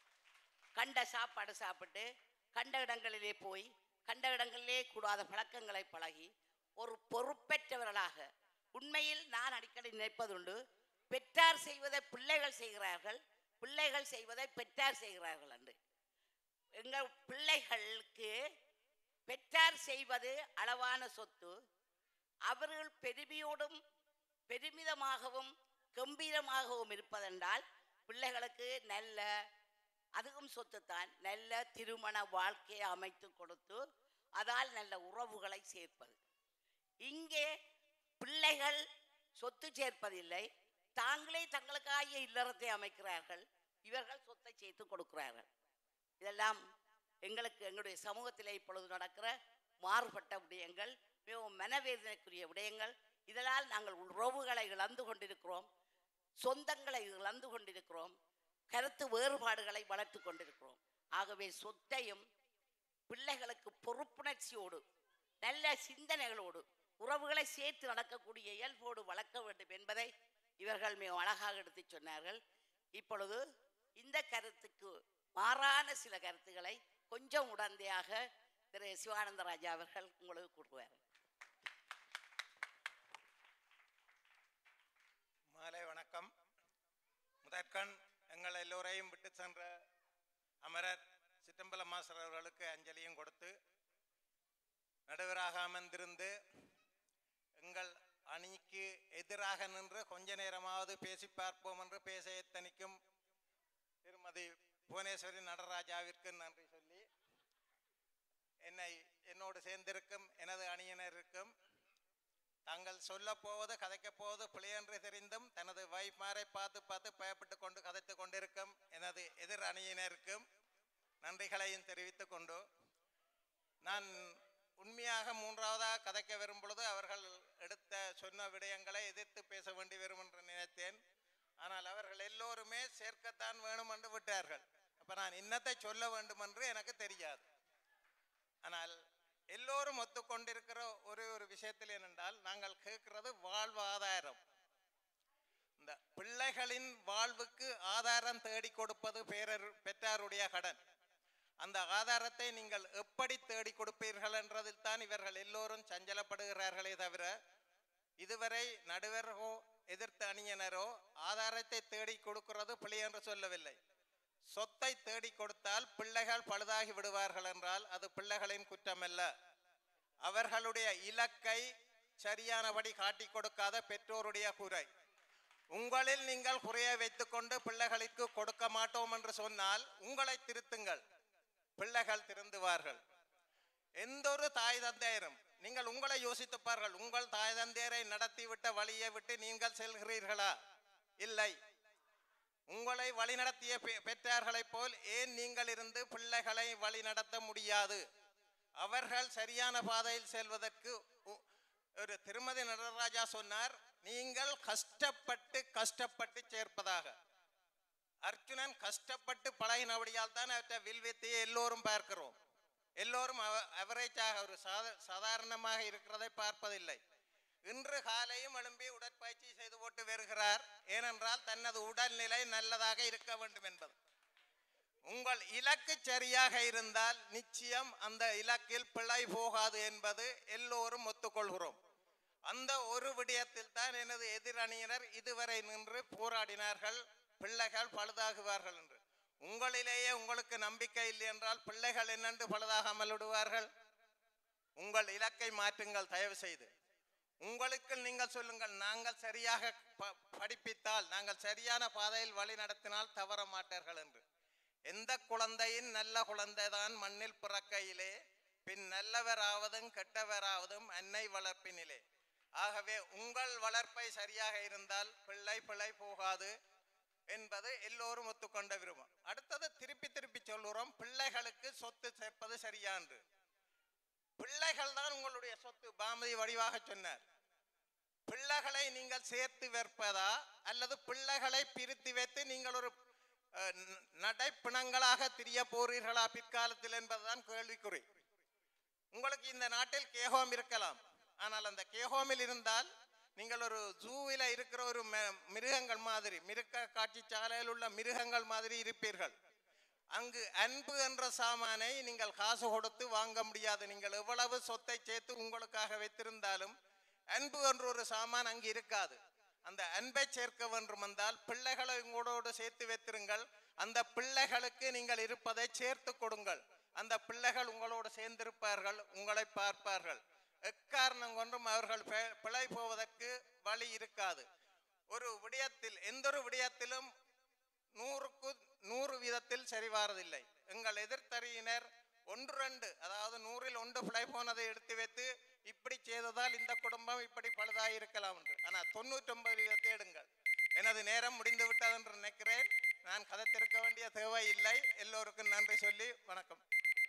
[SPEAKER 1] கண்ட சாப்பாடு சாப்பிட்டு கண்ட இடங்களிலே போய் கண்ட இடங்களிலே கூடாத பழக்கங்களை பழகி ஒரு பொறுப்பற்றவர்களாக உண்மையில் நான் அடிக்கடி நினைப்பதுண்டு பெற்றார் செய்வதை பிள்ளைகள் செய்கிறார்கள் பிள்ளைகள் செய்வதை பெற்றார் செய்கிறார்கள் என்று எங்கள் பிள்ளைகளுக்கு பெற்றார் செய்வது அளவான சொத்து அவர்கள் பெருமையோடும் பெருமிதமாகவும் கம்பீரமாகவும் இருப்பதென்றால் பிள்ளைகளுக்கு நல்ல அதுவும் சொத்துத்தான் நல்ல திருமண வாழ்க்கையை அமைத்து கொடுத்து அதால் நல்ல உறவுகளை சேர்ப்பது இங்கே பிள்ளைகள் சொத்து சேர்ப்பதில்லை தாங்களே தங்களுக்காகிய இல்லறத்தை அமைக்கிறார்கள் இவர்கள் சொத்தை சேர்த்து கொடுக்கிறார்கள் இதெல்லாம் எங்களுக்கு எங்களுடைய சமூகத்திலே இப்பொழுது நடக்கிற மாறுபட்ட விடயங்கள் மிகவும் மனவேதனைக்குரிய விடயங்கள் இதனால் நாங்கள் உறவுகளை இழந்து கொண்டிருக்கிறோம் சொந்தங்களை இழந்து கொண்டிருக்கிறோம் கருத்து வேறுபாடுகளை வளர்த்து கொண்டிருக்கிறோம் ஆகவே சொத்தையும் பிள்ளைகளுக்கு பொறுப்புணர்ச்சியோடு நல்ல சிந்தனைகளோடு உறவுகளை சேர்த்து நடக்கக்கூடிய இயல்போடு வளர்க்க வேண்டும் என்பதை இவர்கள் மிக அழகாக எடுத்துச் சொன்னார்கள் இப்பொழுது இந்த கருத்துக்கு மாறான சில கருத்துக்களை கொஞ்சம் உடந்தையாக திரு சிவானந்த ராஜா அவர்கள் உங்களுக்கு கூறுவார்
[SPEAKER 6] மாலை வணக்கம் முதற்கண் எங்கள் எல்லோரையும் விட்டு சென்ற அமரர் சிற்றம்பலம் மாஸ்டர் அவர்களுக்கு அஞ்சலியும் கொடுத்து நடுவராக அமர்ந்திருந்து எங்கள் அணிக்கு எதிராக நின்று கொஞ்ச நேரமாவது பேசி பார்ப்போம் என்று பேச எத்தனிக்கும் திருமதி புவனேஸ்வரி நடராஜாவிற்கு நன்றி சொல்லி என்னை என்னோடு சேர்ந்திருக்கும் எனது அணியினருக்கும் தாங்கள் சொல்ல போவது கதைக்கப் போவது பிழையென்று தெரிந்தும் தனது வைஃப்மாரை பார்த்து பார்த்து பயப்பட்டு கொண்டு கதைத்து கொண்டிருக்கும் எனது எதிர் அணியினருக்கும் நன்றிகளையும் தெரிவித்துக் கொண்டு நான் உண்மையாக மூன்றாவதாக கதைக்க வரும் பொழுது அவர்கள் எடுத்த சொன்ன விடயங்களை எதிர்த்து பேச வேண்டி வரும் என்று நினைத்தேன் ஆனால் அவர்கள் எல்லோருமே சேர்க்கத்தான் வேணும் என்று விட்டார்கள் அப்ப நான் இன்னத்தை சொல்ல வேண்டும் என்று எனக்கு தெரியாது ஆனால் எல்லோரும் ஒத்துக்கொண்டிருக்கிற ஒரே ஒரு விஷயத்தில் என்னென்றால் நாங்கள் கேட்கிறது வாழ்வாதாரம் இந்த பிள்ளைகளின் வாழ்வுக்கு ஆதாரம் தேடி கொடுப்பது பேரர் பெற்றாருடைய கடன் அந்த ஆதாரத்தை நீங்கள் எப்படி தேடி கொடுப்பீர்கள் என்றதில் தான் இவர்கள் எல்லோரும் சஞ்சலப்படுகிறார்களே தவிர இதுவரை நடுவரோ எதிர்த்த அணியினரோ ஆதாரத்தை தேடி கொடுக்கிறது பிழை என்று சொல்லவில்லை சொத்தை தேடி கொடுத்தால் பிள்ளைகள் பழுதாகி விடுவார்கள் என்றால் அது பிள்ளைகளின் குற்றமல்ல அவர்களுடைய இலக்கை சரியானபடி காட்டிக் கொடுக்காத பெற்றோருடைய குறை உங்களில் நீங்கள் குறைய வைத்துக்கொண்டு பிள்ளைகளுக்கு கொடுக்க மாட்டோம் என்று சொன்னால் உங்களை திருத்துங்கள் பிள்ளைகள் திருந்துவார்கள் எந்த ஒரு தாய் தந்தையரும் நீங்கள் உங்களை யோசித்துப்பார்கள் உங்கள் தாய் தந்தையரை நடத்திவிட்ட வழியை விட்டு நீங்கள் செல்கிறீர்களா இல்லை உங்களை வழிநடத்திய பெ- பெற்றார்களைப் போல் ஏன் நீங்கள் இருந்து பிள்ளைகளை வழிநடத்த முடியாது அவர்கள் சரியான பாதையில் செல்வதற்கு உ- ஒரு திருமதி நடராஜா சொன்னார் நீங்கள் கஷ்டப்பட்டு கஷ்டப்பட்டு சேர்ப்பதாக அர்ஜுனன் கஷ்டப்பட்டு பழகினபடியால் தான் அவற்றை வில்வித்தையை எல்லோரும் பார்க்கிறோம் எல்லோரும் அவரேஜாக ஒரு சாத சாதாரணமாக இருக்கிறதை பார்ப்பதில்லை இன்று காலையும் எழும்பி உடற்பயிற்சி செய்து போட்டு வருகிறார் ஏனென்றால் தனது உடல்நிலை நல்லதாக இருக்க வேண்டும் என்பது உங்கள் இலக்கு சரியாக இருந்தால் நிச்சயம் அந்த இலக்கில் பிழை போகாது என்பது எல்லோரும் ஒத்துக்கொள்கிறோம் அந்த ஒரு விடயத்தில் தான் எனது எதிரணியினர் இதுவரை நின்று போராடினார்கள் பிள்ளைகள் பழுதாகுவார்கள் என்று உங்களிலேயே உங்களுக்கு நம்பிக்கை இல்லை என்றால் பிள்ளைகள் என்னென்று பழுதாகாமல் விடுவார்கள் உங்கள் இலக்கை மாற்றுங்கள் தயவு செய்து உங்களுக்கு நீங்கள் சொல்லுங்கள் நாங்கள் சரியாக ப- படிப்பித்தால் நாங்கள் சரியான பாதையில் வழி நடத்தினால் தவற மாட்டார்கள் என்று எந்த குழந்தையின் நல்ல குழந்தைதான் மண்ணில் பிறக்கையிலே பின் நல்லவராவதும் கெட்டவராவதும் அன்னை வளர்ப்பினிலே ஆகவே உங்கள் வளர்ப்பை சரியாக இருந்தால் பிள்ளை பிழை போகாது என்பது எல்லோரும் ஒத்துக்கொண்ட விரும்பும் அடுத்தது திருப்பி திருப்பி சொல்லுறோம் பிள்ளைகளுக்கு சொத்து சேர்ப்பது சரியான்று பிள்ளைகள் தான் உங்களுடைய சொத்து பாமதி வடிவாக சொன்னார் பிள்ளைகளை நீங்கள் சேர்த்து வைப்பதா அல்லது பிள்ளைகளை பிரித்து வைத்து நீங்கள் ஒரு அஹ், ந- நடைப்பிணங்களாக திரிய போறீர்களா பிற்காலத்தில் என்பதுதான் கேள்விக்குறி உங்களுக்கு இந்த நாட்டில் கேஹோம் இருக்கலாம் ஆனால் அந்த கேஹோமில் இருந்தால் நீங்கள் ஒரு ஜூவில் இருக்கிற ஒரு ம- மிருகங்கள் மாதிரி மிருக காட்சி சாலையில் உள்ள மிருகங்கள் மாதிரி இருப்பீர்கள் அங்கு அன்பு என்ற சாமானை நீங்கள் காசு கொடுத்து வாங்க முடியாது நீங்கள் எவ்வளவு சொத்தை சேர்த்து உங்களுக்காக வைத்திருந்தாலும் அன்பு என்ற ஒரு சாமான் அங்கு இருக்காது அந்த அன்பை சேர்க்க வேண்டும் என்றால் பிள்ளைகளை உங்களோடு சேர்த்து வைத்திருங்கள் அந்த பிள்ளைகளுக்கு நீங்கள் இருப்பதை சேர்த்து கொடுங்கள் அந்த பிள்ளைகள் உங்களோடு சேர்ந்திருப்பார்கள் உங்களை பார்ப்பார்கள் எக்காரணம் கொண்டும் அவர்கள் பி- பிழை போவதற்கு வழி இருக்காது ஒரு விடயத்தில் எந்த ஒரு விடயத்திலும் நூறுக்கு நூறு வீதத்தில் சரிவாரதில்லை எங்கள் எதிர்த்தறியினர் ஒன்று ரெண்டு அதாவது நூறில் ஒன்று பிழை போனதை எடுத்து வைத்து இப்படி செய்ததால் இந்த குடும்பம் இப்படி பழுதாகி இருக்கலாம் என்று ஆனால் தொண்ணூற்றொன்பது வீதத்தை எடுங்கள் எனது நேரம் முடிந்து விட்டது என்று நினைக்கிறேன் நான் கதைத்திருக்க வேண்டிய தேவை இல்லை எல்லோருக்கும் நன்றி சொல்லி வணக்கம்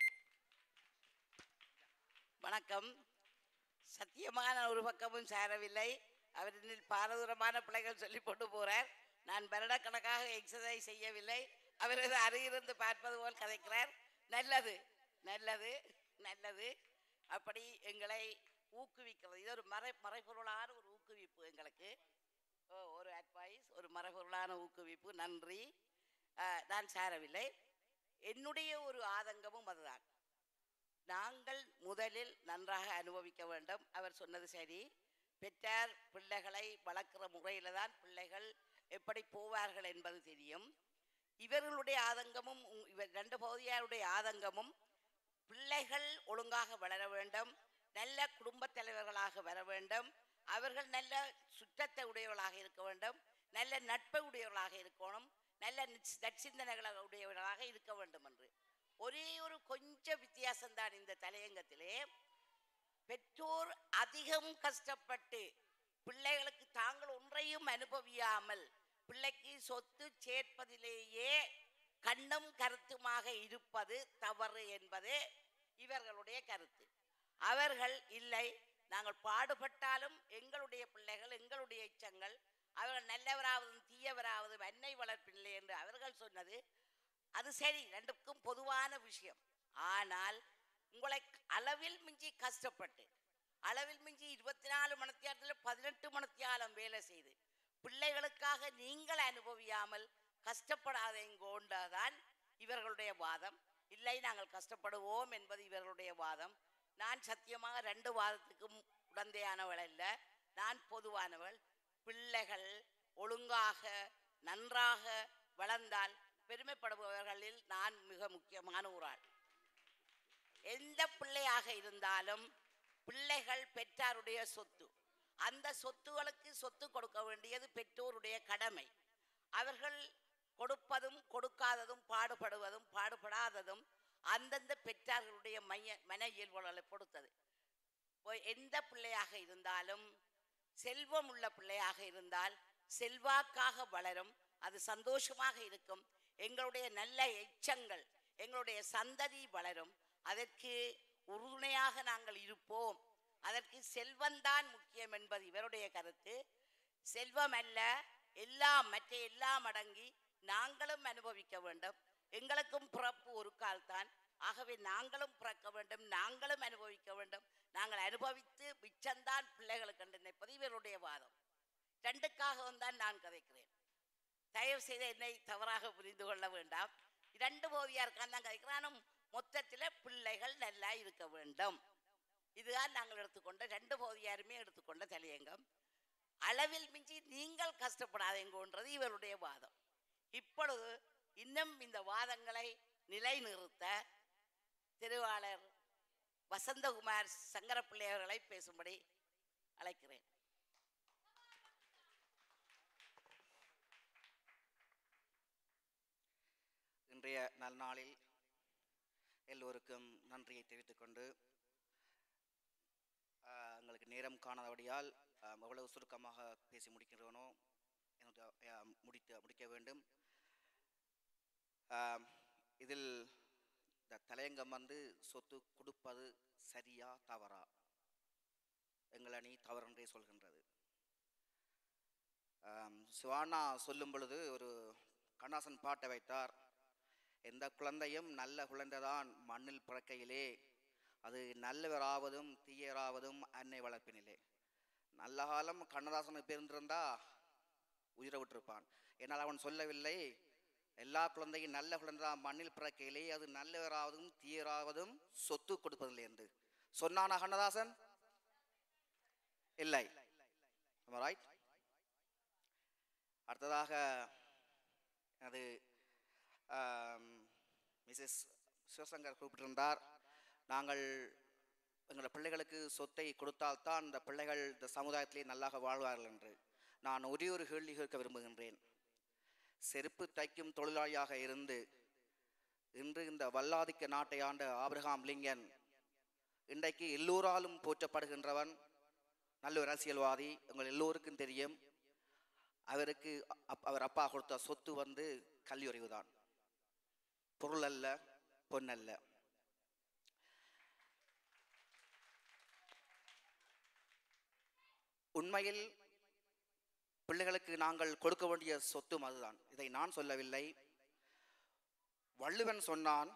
[SPEAKER 1] வணக்கம் சத்தியமான ஒரு பக்கமும் சேரவில்லை அவரின் பாரதூரமான பிள்ளைகள் சொல்லி போட்டு போறார் நான் வருடக்கணக்காக எக்ஸசைஸ் செய்யவில்லை அவர் ஏதோ அருகிருந்து பார்ப்பது போல் கதைக்கிறார் நல்லது நல்லது நல்லது அப்படி எங்களை ஊக்குவிக்கிறது இது ஒரு மறை மறைபொருளான ஒரு ஊக்குவிப்பு எங்களுக்கு ஓ ஒரு அட்வைஸ் ஒரு மறைபொருளான ஊக்குவிப்பு நன்றி அஹ், நான் சேரவில்லை என்னுடைய ஒரு ஆதங்கமும் அதுதான் நாங்கள் முதலில் நன்றாக அனுபவிக்க வேண்டும் அவர் சொன்னது சரி பெற்றார் பிள்ளைகளை வளர்க்கிற முறையில் தான் பிள்ளைகள் எப்படி போவார்கள் என்பது தெரியும் இவர்களுடைய ஆதங்கமும் உங்- இவர் ரெண்டு பகுதியாருடைய ஆதங்கமும் பிள்ளைகள் ஒழுங்காக வளர வேண்டும் நல்ல குடும்பத் தலைவர்களாக வர வேண்டும் அவர்கள் நல்ல சுற்றத்தை உடையவர்களாக இருக்க வேண்டும் நல்ல நட்பை உடையவர்களாக இருக்கணும் நல்ல நிச்- நற்சிந்தனைகளை உடையவர்களாக இருக்க வேண்டும் என்று ஒரே ஒரு கொஞ்சம் வித்தியாசம்தான் இந்த தலையங்கத்திலே பெற்றோர் அதிகம் கஷ்டப்பட்டு பிள்ளைகளுக்கு தாங்கள் ஒன்றையும் அனுபவியாமல் பிள்ளைக்கு சொத்து சேர்ப்பதிலேயே கண்ணும் கருத்துமாக இருப்பது தவறு என்பது இவர்களுடைய கருத்து அவர்கள் இல்லை நாங்கள் பாடுபட்டாலும் எங்களுடைய பிள்ளைகள் எங்களுடைய இச்சங்கள் அவர்கள் நல்லவராவதும் தீயவராவதும் அன்னை வளர்ப்பில்லை என்று அவர்கள் சொன்னது அது சரி ரெண்டுக்கும் பொதுவான விஷயம் ஆனால் உங்களை அளவில் மிஞ்சி கஷ்டப்பட்டு அளவில் மிஞ்சி இருபத்தி நாலு மணித்தியாலத்தில் பதினெட்டு மணித்தியாலம் வேலை செய்து பிள்ளைகளுக்காக நீங்கள் அனுபவியாமல் கஷ்டப்படாதேங்கோண்டதான் இவர்களுடைய வாதம் இல்லை நாங்கள் கஷ்டப்படுவோம் என்பது இவர்களுடைய வாதம் நான் சத்தியமாக ரெண்டு வாதத்துக்கும் உடந்தையானவள் அல்ல நான் பொதுவானவள் பிள்ளைகள் ஒழுங்காக நன்றாக வளர்ந்தால் பெருமைப்படுபவர்களில் நான் மிக முக்கியமான ஒரு ஆள் எந்த பிள்ளையாக இருந்தாலும் பிள்ளைகள் பெற்றாருடைய சொத்து அந்த சொத்துகளுக்கு சொத்து கொடுக்க வேண்டியது பெற்றோருடைய கடமை அவர்கள் கொடுப்பதும் கொடுக்காததும் பாடுபடுவதும் பாடுபடாததும் அந்தந்த பெற்றார்களுடைய மைய மன இயல்புகளை பொறுத்தது இப்போ எந்த பிள்ளையாக இருந்தாலும் செல்வம் உள்ள பிள்ளையாக இருந்தால் செல்வாக்காக வளரும் அது சந்தோஷமாக இருக்கும் எங்களுடைய நல்ல எச்சங்கள் எங்களுடைய சந்ததி வளரும் அதற்கு உறுதுணையாக நாங்கள் இருப்போம் அதற்கு செல்வம்தான் முக்கியம் என்பது இவருடைய கருத்து செல்வம் அல்ல எல்லாம் மற்ற எல்லாம் அடங்கி நாங்களும் அனுபவிக்க வேண்டும் எங்களுக்கும் பிறப்பு ஒரு கால் தான் ஆகவே நாங்களும் பிறக்க வேண்டும் நாங்களும் அனுபவிக்க வேண்டும் நாங்கள் அனுபவித்து மிச்சம்தான் பிள்ளைகளுக்கு என்று நினைப்பது இவருடைய வாதம் ரெண்டுக்காகவும் தான் நான் கதைக்கிறேன் தயவு செய்து என்னை தவறாக புரிந்து கொள்ள வேண்டாம் இரண்டு போதியாருக்கான் தான் கதைக்கிறானும் மொத்தத்தில் பிள்ளைகள் நல்லா இருக்க வேண்டும் இதுதான் நாங்கள் எடுத்துக்கொண்ட ரெண்டு போதியாருமே எடுத்துக்கொண்ட தலையங்கம் அளவில் மிஞ்சி நீங்கள் கஷ்டப்படாதீங்கன்றது இவருடைய வாதம் இப்பொழுது இன்னும் இந்த வாதங்களை நிலைநிறுத்த திருவாளர் வசந்தகுமார் சங்கரப்பிள்ளை அவர்களை பேசும்படி அழைக்கிறேன்
[SPEAKER 7] இன்றைய நல்நாளில் எல்லோருக்கும் நன்றியை தெரிவித்துக் கொண்டு ஆஹ், எங்களுக்கு நேரம் காணாதபடியால் ஆஹ், எவ்வளவு சுருக்கமாக பேசி முடிக்கிறோனோ எனக்கு, ஆஹ், முடித்து முடிக்க வேண்டும் ஆம், இதில் இந்த தலையங்கம் வந்து சொத்து கொடுப்பது சரியா தவறா எங்கள் அணி தவறென்றே சொல்கின்றது ஆம், சிவானா சொல்லும் பொழுது ஒரு கண்ணாசன் பாட்டை வைத்தார் எந்த குழந்தையும் நல்ல குழந்தைதான் மண்ணில் பிறக்கையிலே அது நல்லவராவதும் தீயராவதும் அன்னை வளர்ப்பினிலே நல்ல காலம் கண்ணதாசனுக்கு பிறந்திருந்தா உயிரை விட்டிருப்பான் என்னால் அவன் சொல்லவில்லை எல்லா குழந்தையும் நல்ல குழந்தைதான் மண்ணில் பிறக்கையிலே அது நல்லவராவதும் தீயராவதும் சொத்து கொடுப்பதில்லை என்று சொன்னானா கண்ணதாசன் இல்லை ரைட் அடுத்ததாக அது மிஸ்ஸஸ் சிவசங்கர் குறிப்பிட்டிருந்தார் நாங்கள் எங்களோட பிள்ளைகளுக்கு சொத்தை கொடுத்தால்தான் இந்த பிள்ளைகள் இந்த சமுதாயத்திலே நல்லாக வாழ்வார்கள் என்று நான் ஒரே ஒரு கேள்வி கேட்க விரும்புகின்றேன் செருப்பு தைக்கும் தொழிலாளியாக இருந்து இன்று இந்த வல்லாதிக்க நாட்டை ஆண்ட ஆபிரகாம் லிங்கன் இன்றைக்கு எல்லோராலும் போற்றப்படுகின்றவன் நல்ல ஒரு அரசியல்வாதி உங்கள் எல்லோருக்கும் தெரியும் அவருக்கு அப்- அவர் அப்பா கொடுத்த சொத்து வந்து கல்வியறிவு தான் பொருள் அல்ல பொன்னல்ல உண்மையில் பிள்ளைகளுக்கு நாங்கள் கொடுக்க வேண்டிய சொத்தும் அதுதான் இதை நான் சொல்லவில்லை வள்ளுவன் சொன்னான்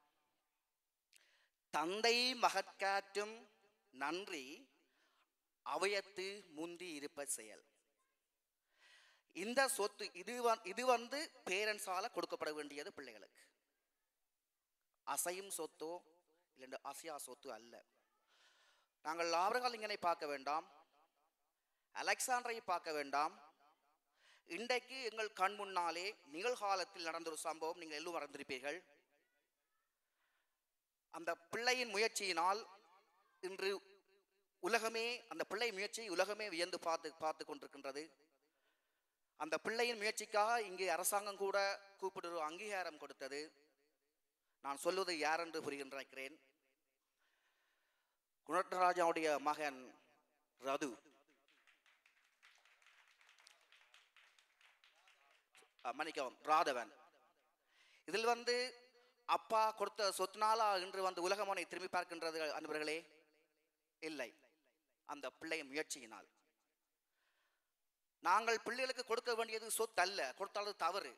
[SPEAKER 7] தந்தை மகற்காற்றும் நன்றி அவையத்து முந்தி இருப்ப செயல் இந்த சொத்து இது வ- இது வந்து பேரண்ட்ஸால கொடுக்கப்பட வேண்டியது பிள்ளைகளுக்கு அசையும் சொத்தோ இல்லை அசையா சொத்து அல்ல நாங்கள் ஆபரகாலிங்கனை பார்க்க வேண்டாம் அலெக்சாண்டரை பார்க்க வேண்டாம் இன்றைக்கு எங்கள் கண் முன்னாலே நிகழ்காலத்தில் நடந்த ஒரு சம்பவம் நீங்கள் எல்லோரும் மறந்திருப்பீர்கள் அந்த பிள்ளையின் முயற்சியினால் இன்று உலகமே அந்த பிள்ளை முயற்சியை உலகமே வியந்து பார்த்து பார்த்து கொண்டிருக்கின்றது அந்த பிள்ளையின் முயற்சிக்காக இங்கே அரசாங்கம் கூட கூப்பிட்டு ஒரு அங்கீகாரம் கொடுத்தது நான் சொல்வது யார் என்று புரிகின்ற நினைக்கிறேன் குணராஜாவுடைய மகன் ரது அஹ், மன்னிக்கவும் ராதவன் இதில் வந்து அப்பா கொடுத்த சொத்துனாலா இன்று வந்து உலகம் அவனை திரும்பி பார்க்கின்றது அன்பர்களே இல்லை அந்த பிள்ளையின் முயற்சியினால் நாங்கள் பிள்ளைகளுக்கு கொடுக்க வேண்டியது சொத்து அல்ல கொடுத்தால் அது தவறு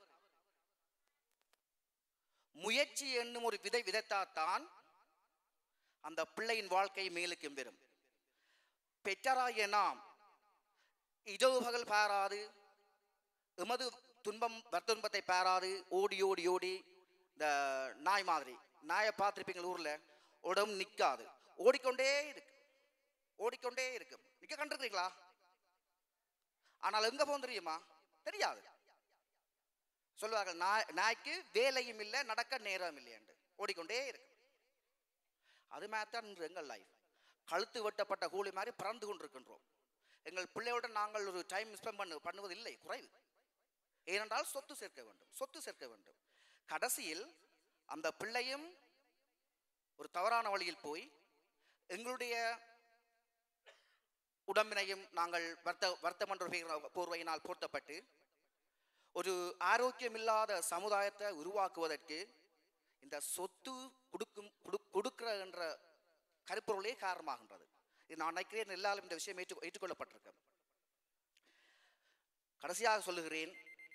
[SPEAKER 7] முயற்சி என்னும் ஒரு விதை விதைத்தாத்தான் அந்த பிள்ளையின் வாழ்க்கை மேலுக்கு பெறும் பெற்றராகிய நாம் இரவு பகல் பாராது எமது துன்பம் வர்த்துன்பத்தை பாராது ஓடி ஓடி ஓடி இந்த நாய் மாதிரி நாயை பார்த்துருப்பீங்க ஊர்ல உடம்பு நிற்காது ஓடிக்கொண்டே இருக்கு ஓடிக்கொண்டே இருக்கு நிக்க கண்டிருக்கிறீங்களா ஆனால் எங்க போகும் தெரியுமா தெரியாது சொல்லுவார்கள் நாய் நாய்க்கு வேலையும் இல்லை நடக்க நேரம் இல்லை என்று ஓடிக்கொண்டே இருக்கு அது மாதிரி தான் இன்று எங்கள் லைஃப் கழுத்து வெட்டப்பட்ட கூலி மாதிரி பறந்து கொண்டிருக்கின்றோம் எங்கள் பிள்ளையுடன் நாங்கள் ஒரு டைம் ஸ்பெண்ட் பண்ணு பண்ணுவதில்லை குறைவு ஏனென்றால் சொத்து சேர்க்க வேண்டும் சொத்து சேர்க்க வேண்டும் கடைசியில் அந்த பிள்ளையும் ஒரு தவறான வழியில் போய் எங்களுடைய உடம்பினையும் நாங்கள் வர்த்த வர்த்தம் என்ற பெயர் போர்வையினால் போர்த்தப்பட்டு ஒரு ஆரோக்கியமில்லாத சமுதாயத்தை உருவாக்குவதற்கு இந்த சொத்து கொடுக்கும் கொடு- கொடுக்கிற என்ற கருப்பொருளே காரணமாகின்றது இது நான் நினைக்கிறேன் எல்லாரும் இந்த விஷயம் ஏற்று ஏற்றுக்கொள்ளப்பட்டிருக்கு கடைசியாக சொல்லுகிறேன்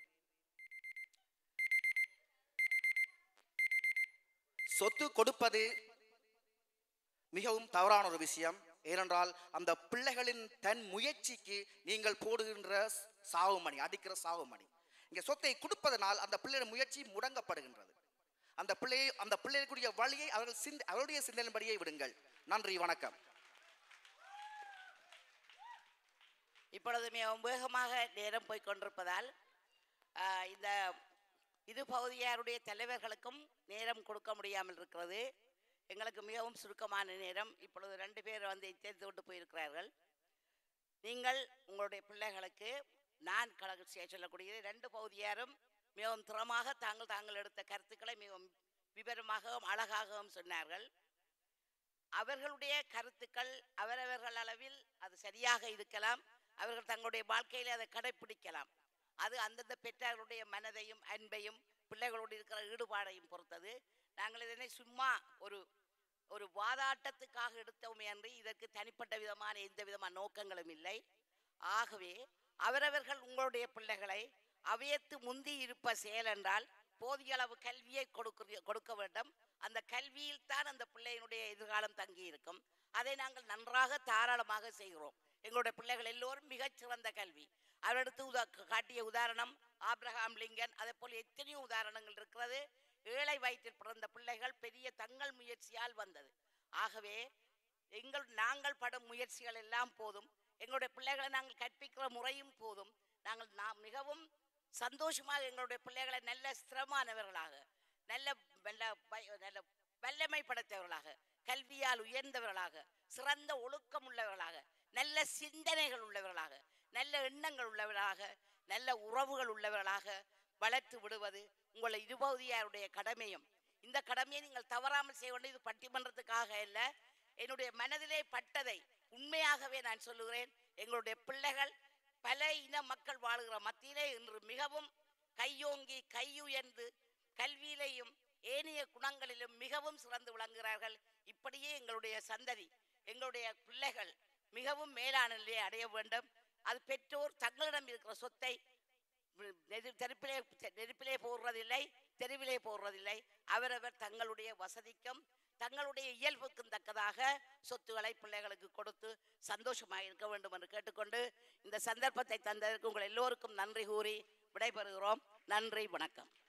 [SPEAKER 7] சொத்து கொடுப்பது மிகவும் தவறான ஒரு விஷயம் ஏனென்றால் அந்த பிள்ளைகளின் தன் முயற்சிக்கு நீங்கள் போடுகின்ற சாவுமணி அடிக்கிற சாவுமணி இங்க சொத்தை கொடுப்பதனால் அந்த பிள்ளையின் முயற்சி முடங்கப்படுகின்றது அந்த பிள்ளையை அந்த பிள்ளைகளுக்குரிய வழியை அவர்கள் சிந்த அவருடைய சிந்தனைப்படியே விடுங்கள் நன்றி வணக்கம்
[SPEAKER 1] இப்பொழுது மிகவும் வேகமாக நேரம் போய் கொண்டிருப்பதால் ஆஹ், இந்த இரு பகுதியாருடைய தலைவர்களுக்கும் நேரம் கொடுக்க முடியாமல் இருக்கிறது எங்களுக்கு மிகவும் சுருக்கமான நேரம் இப்பொழுது ரெண்டு பேர் வந்து தேர்ந்து விட்டு போயிருக்கிறார்கள் நீங்கள் உங்களுடைய பிள்ளைகளுக்கு நான் கழக செய்ய சொல்லக்கூடியது ரெண்டு பகுதியாரும் மிகவும் திறமாக தாங்கள் தாங்கள் எடுத்த கருத்துக்களை மிகவும் விவரமாகவும் அழகாகவும் சொன்னார்கள் அவர்களுடைய கருத்துக்கள் அவரவர்கள் அளவில் அது சரியாக இருக்கலாம் அவர்கள் தங்களுடைய வாழ்க்கையில அதை கடைப்பிடிக்கலாம் அது அந்தந்த பெற்றார்களுடைய மனதையும் அன்பையும் பிள்ளைகளோடு இருக்கிற ஈடுபாடையும் பொறுத்தது நாங்கள் இதனை சும்மா ஒரு ஒரு வாதாட்டத்துக்காக எடுத்தோமே அன்றி இதற்கு தனிப்பட்ட விதமான எந்த விதமான நோக்கங்களும் இல்லை ஆகவே அவரவர்கள் உங்களுடைய பிள்ளைகளை அவையத்து முந்தி இருப்ப செயல் என்றால் போதிய அளவு கல்வியை கொடுக்க கொடுக்க வேண்டும் அந்த கல்வியில் தான் அந்த பிள்ளையினுடைய எதிர்காலம் தங்கி இருக்கும் அதை நாங்கள் நன்றாக தாராளமாக செய்கிறோம் எங்களுடைய பிள்ளைகள் எல்லோரும் மிகச்சிறந்த கல்வி அவரிடத்து உதா காட்டிய உதாரணம் ஆப்ரஹாம் லிங்கன் அதே போல் எத்தனையோ உதாரணங்கள் இருக்கிறது ஏழை வயிற்றில் பிறந்த பிள்ளைகள் பெரிய தங்கள் முயற்சியால் வந்தது ஆகவே எங்கள் நாங்கள் படும் முயற்சிகள் எல்லாம் போதும் எங்களுடைய பிள்ளைகளை நாங்கள் கற்பிக்கிற முறையும் போதும் நாங்கள் நாம் மிகவும் சந்தோஷமாக எங்களுடைய பிள்ளைகளை நல்ல ஸ்திரமானவர்களாக நல்ல நல்ல பய- நல்ல வல்லமை படைத்தவர்களாக கல்வியால் உயர்ந்தவர்களாக சிறந்த ஒழுக்கம் உள்ளவர்களாக நல்ல சிந்தனைகள் உள்ளவர்களாக நல்ல எண்ணங்கள் உள்ளவர்களாக நல்ல உறவுகள் உள்ளவர்களாக வளர்த்து விடுவது உங்களை இருபகுதியாருடைய கடமையும் இந்த கடமையை நீங்கள் தவறாமல் செய்ய வேண்டியது பட்டிமன்றத்துக்காக அல்ல என்னுடைய மனதிலே பட்டதை உண்மையாகவே நான் சொல்லுகிறேன் எங்களுடைய பிள்ளைகள் பல இன மக்கள் வாழுகிற மத்தியிலே இன்று மிகவும் கையோங்கி கையுயர்ந்து கல்வியிலேயும் ஏனைய குணங்களிலும் மிகவும் சிறந்து விளங்குகிறார்கள் இப்படியே எங்களுடைய சந்ததி எங்களுடைய பிள்ளைகள் மிகவும் மேலான நிலையை அடைய வேண்டும் அது பெற்றோர் தங்களிடம் இருக்கிற சொத்தை வி- நெரு- தெருப்பிலே தெ- நெருப்பிலே போடுறதில்லை தெருவிலே போடுறதில்லை அவரவர் தங்களுடைய வசதிக்கும் தங்களுடைய இயல்புக்கும் தக்கதாக சொத்துக்களை பிள்ளைகளுக்கு கொடுத்து சந்தோஷமாக இருக்க வேண்டும் என்று கேட்டுக்கொண்டு இந்த சந்தர்ப்பத்தை தந்ததற்கு உங்கள் எல்லோருக்கும் நன்றி கூறி விடைபெறுகிறோம் நன்றி வணக்கம்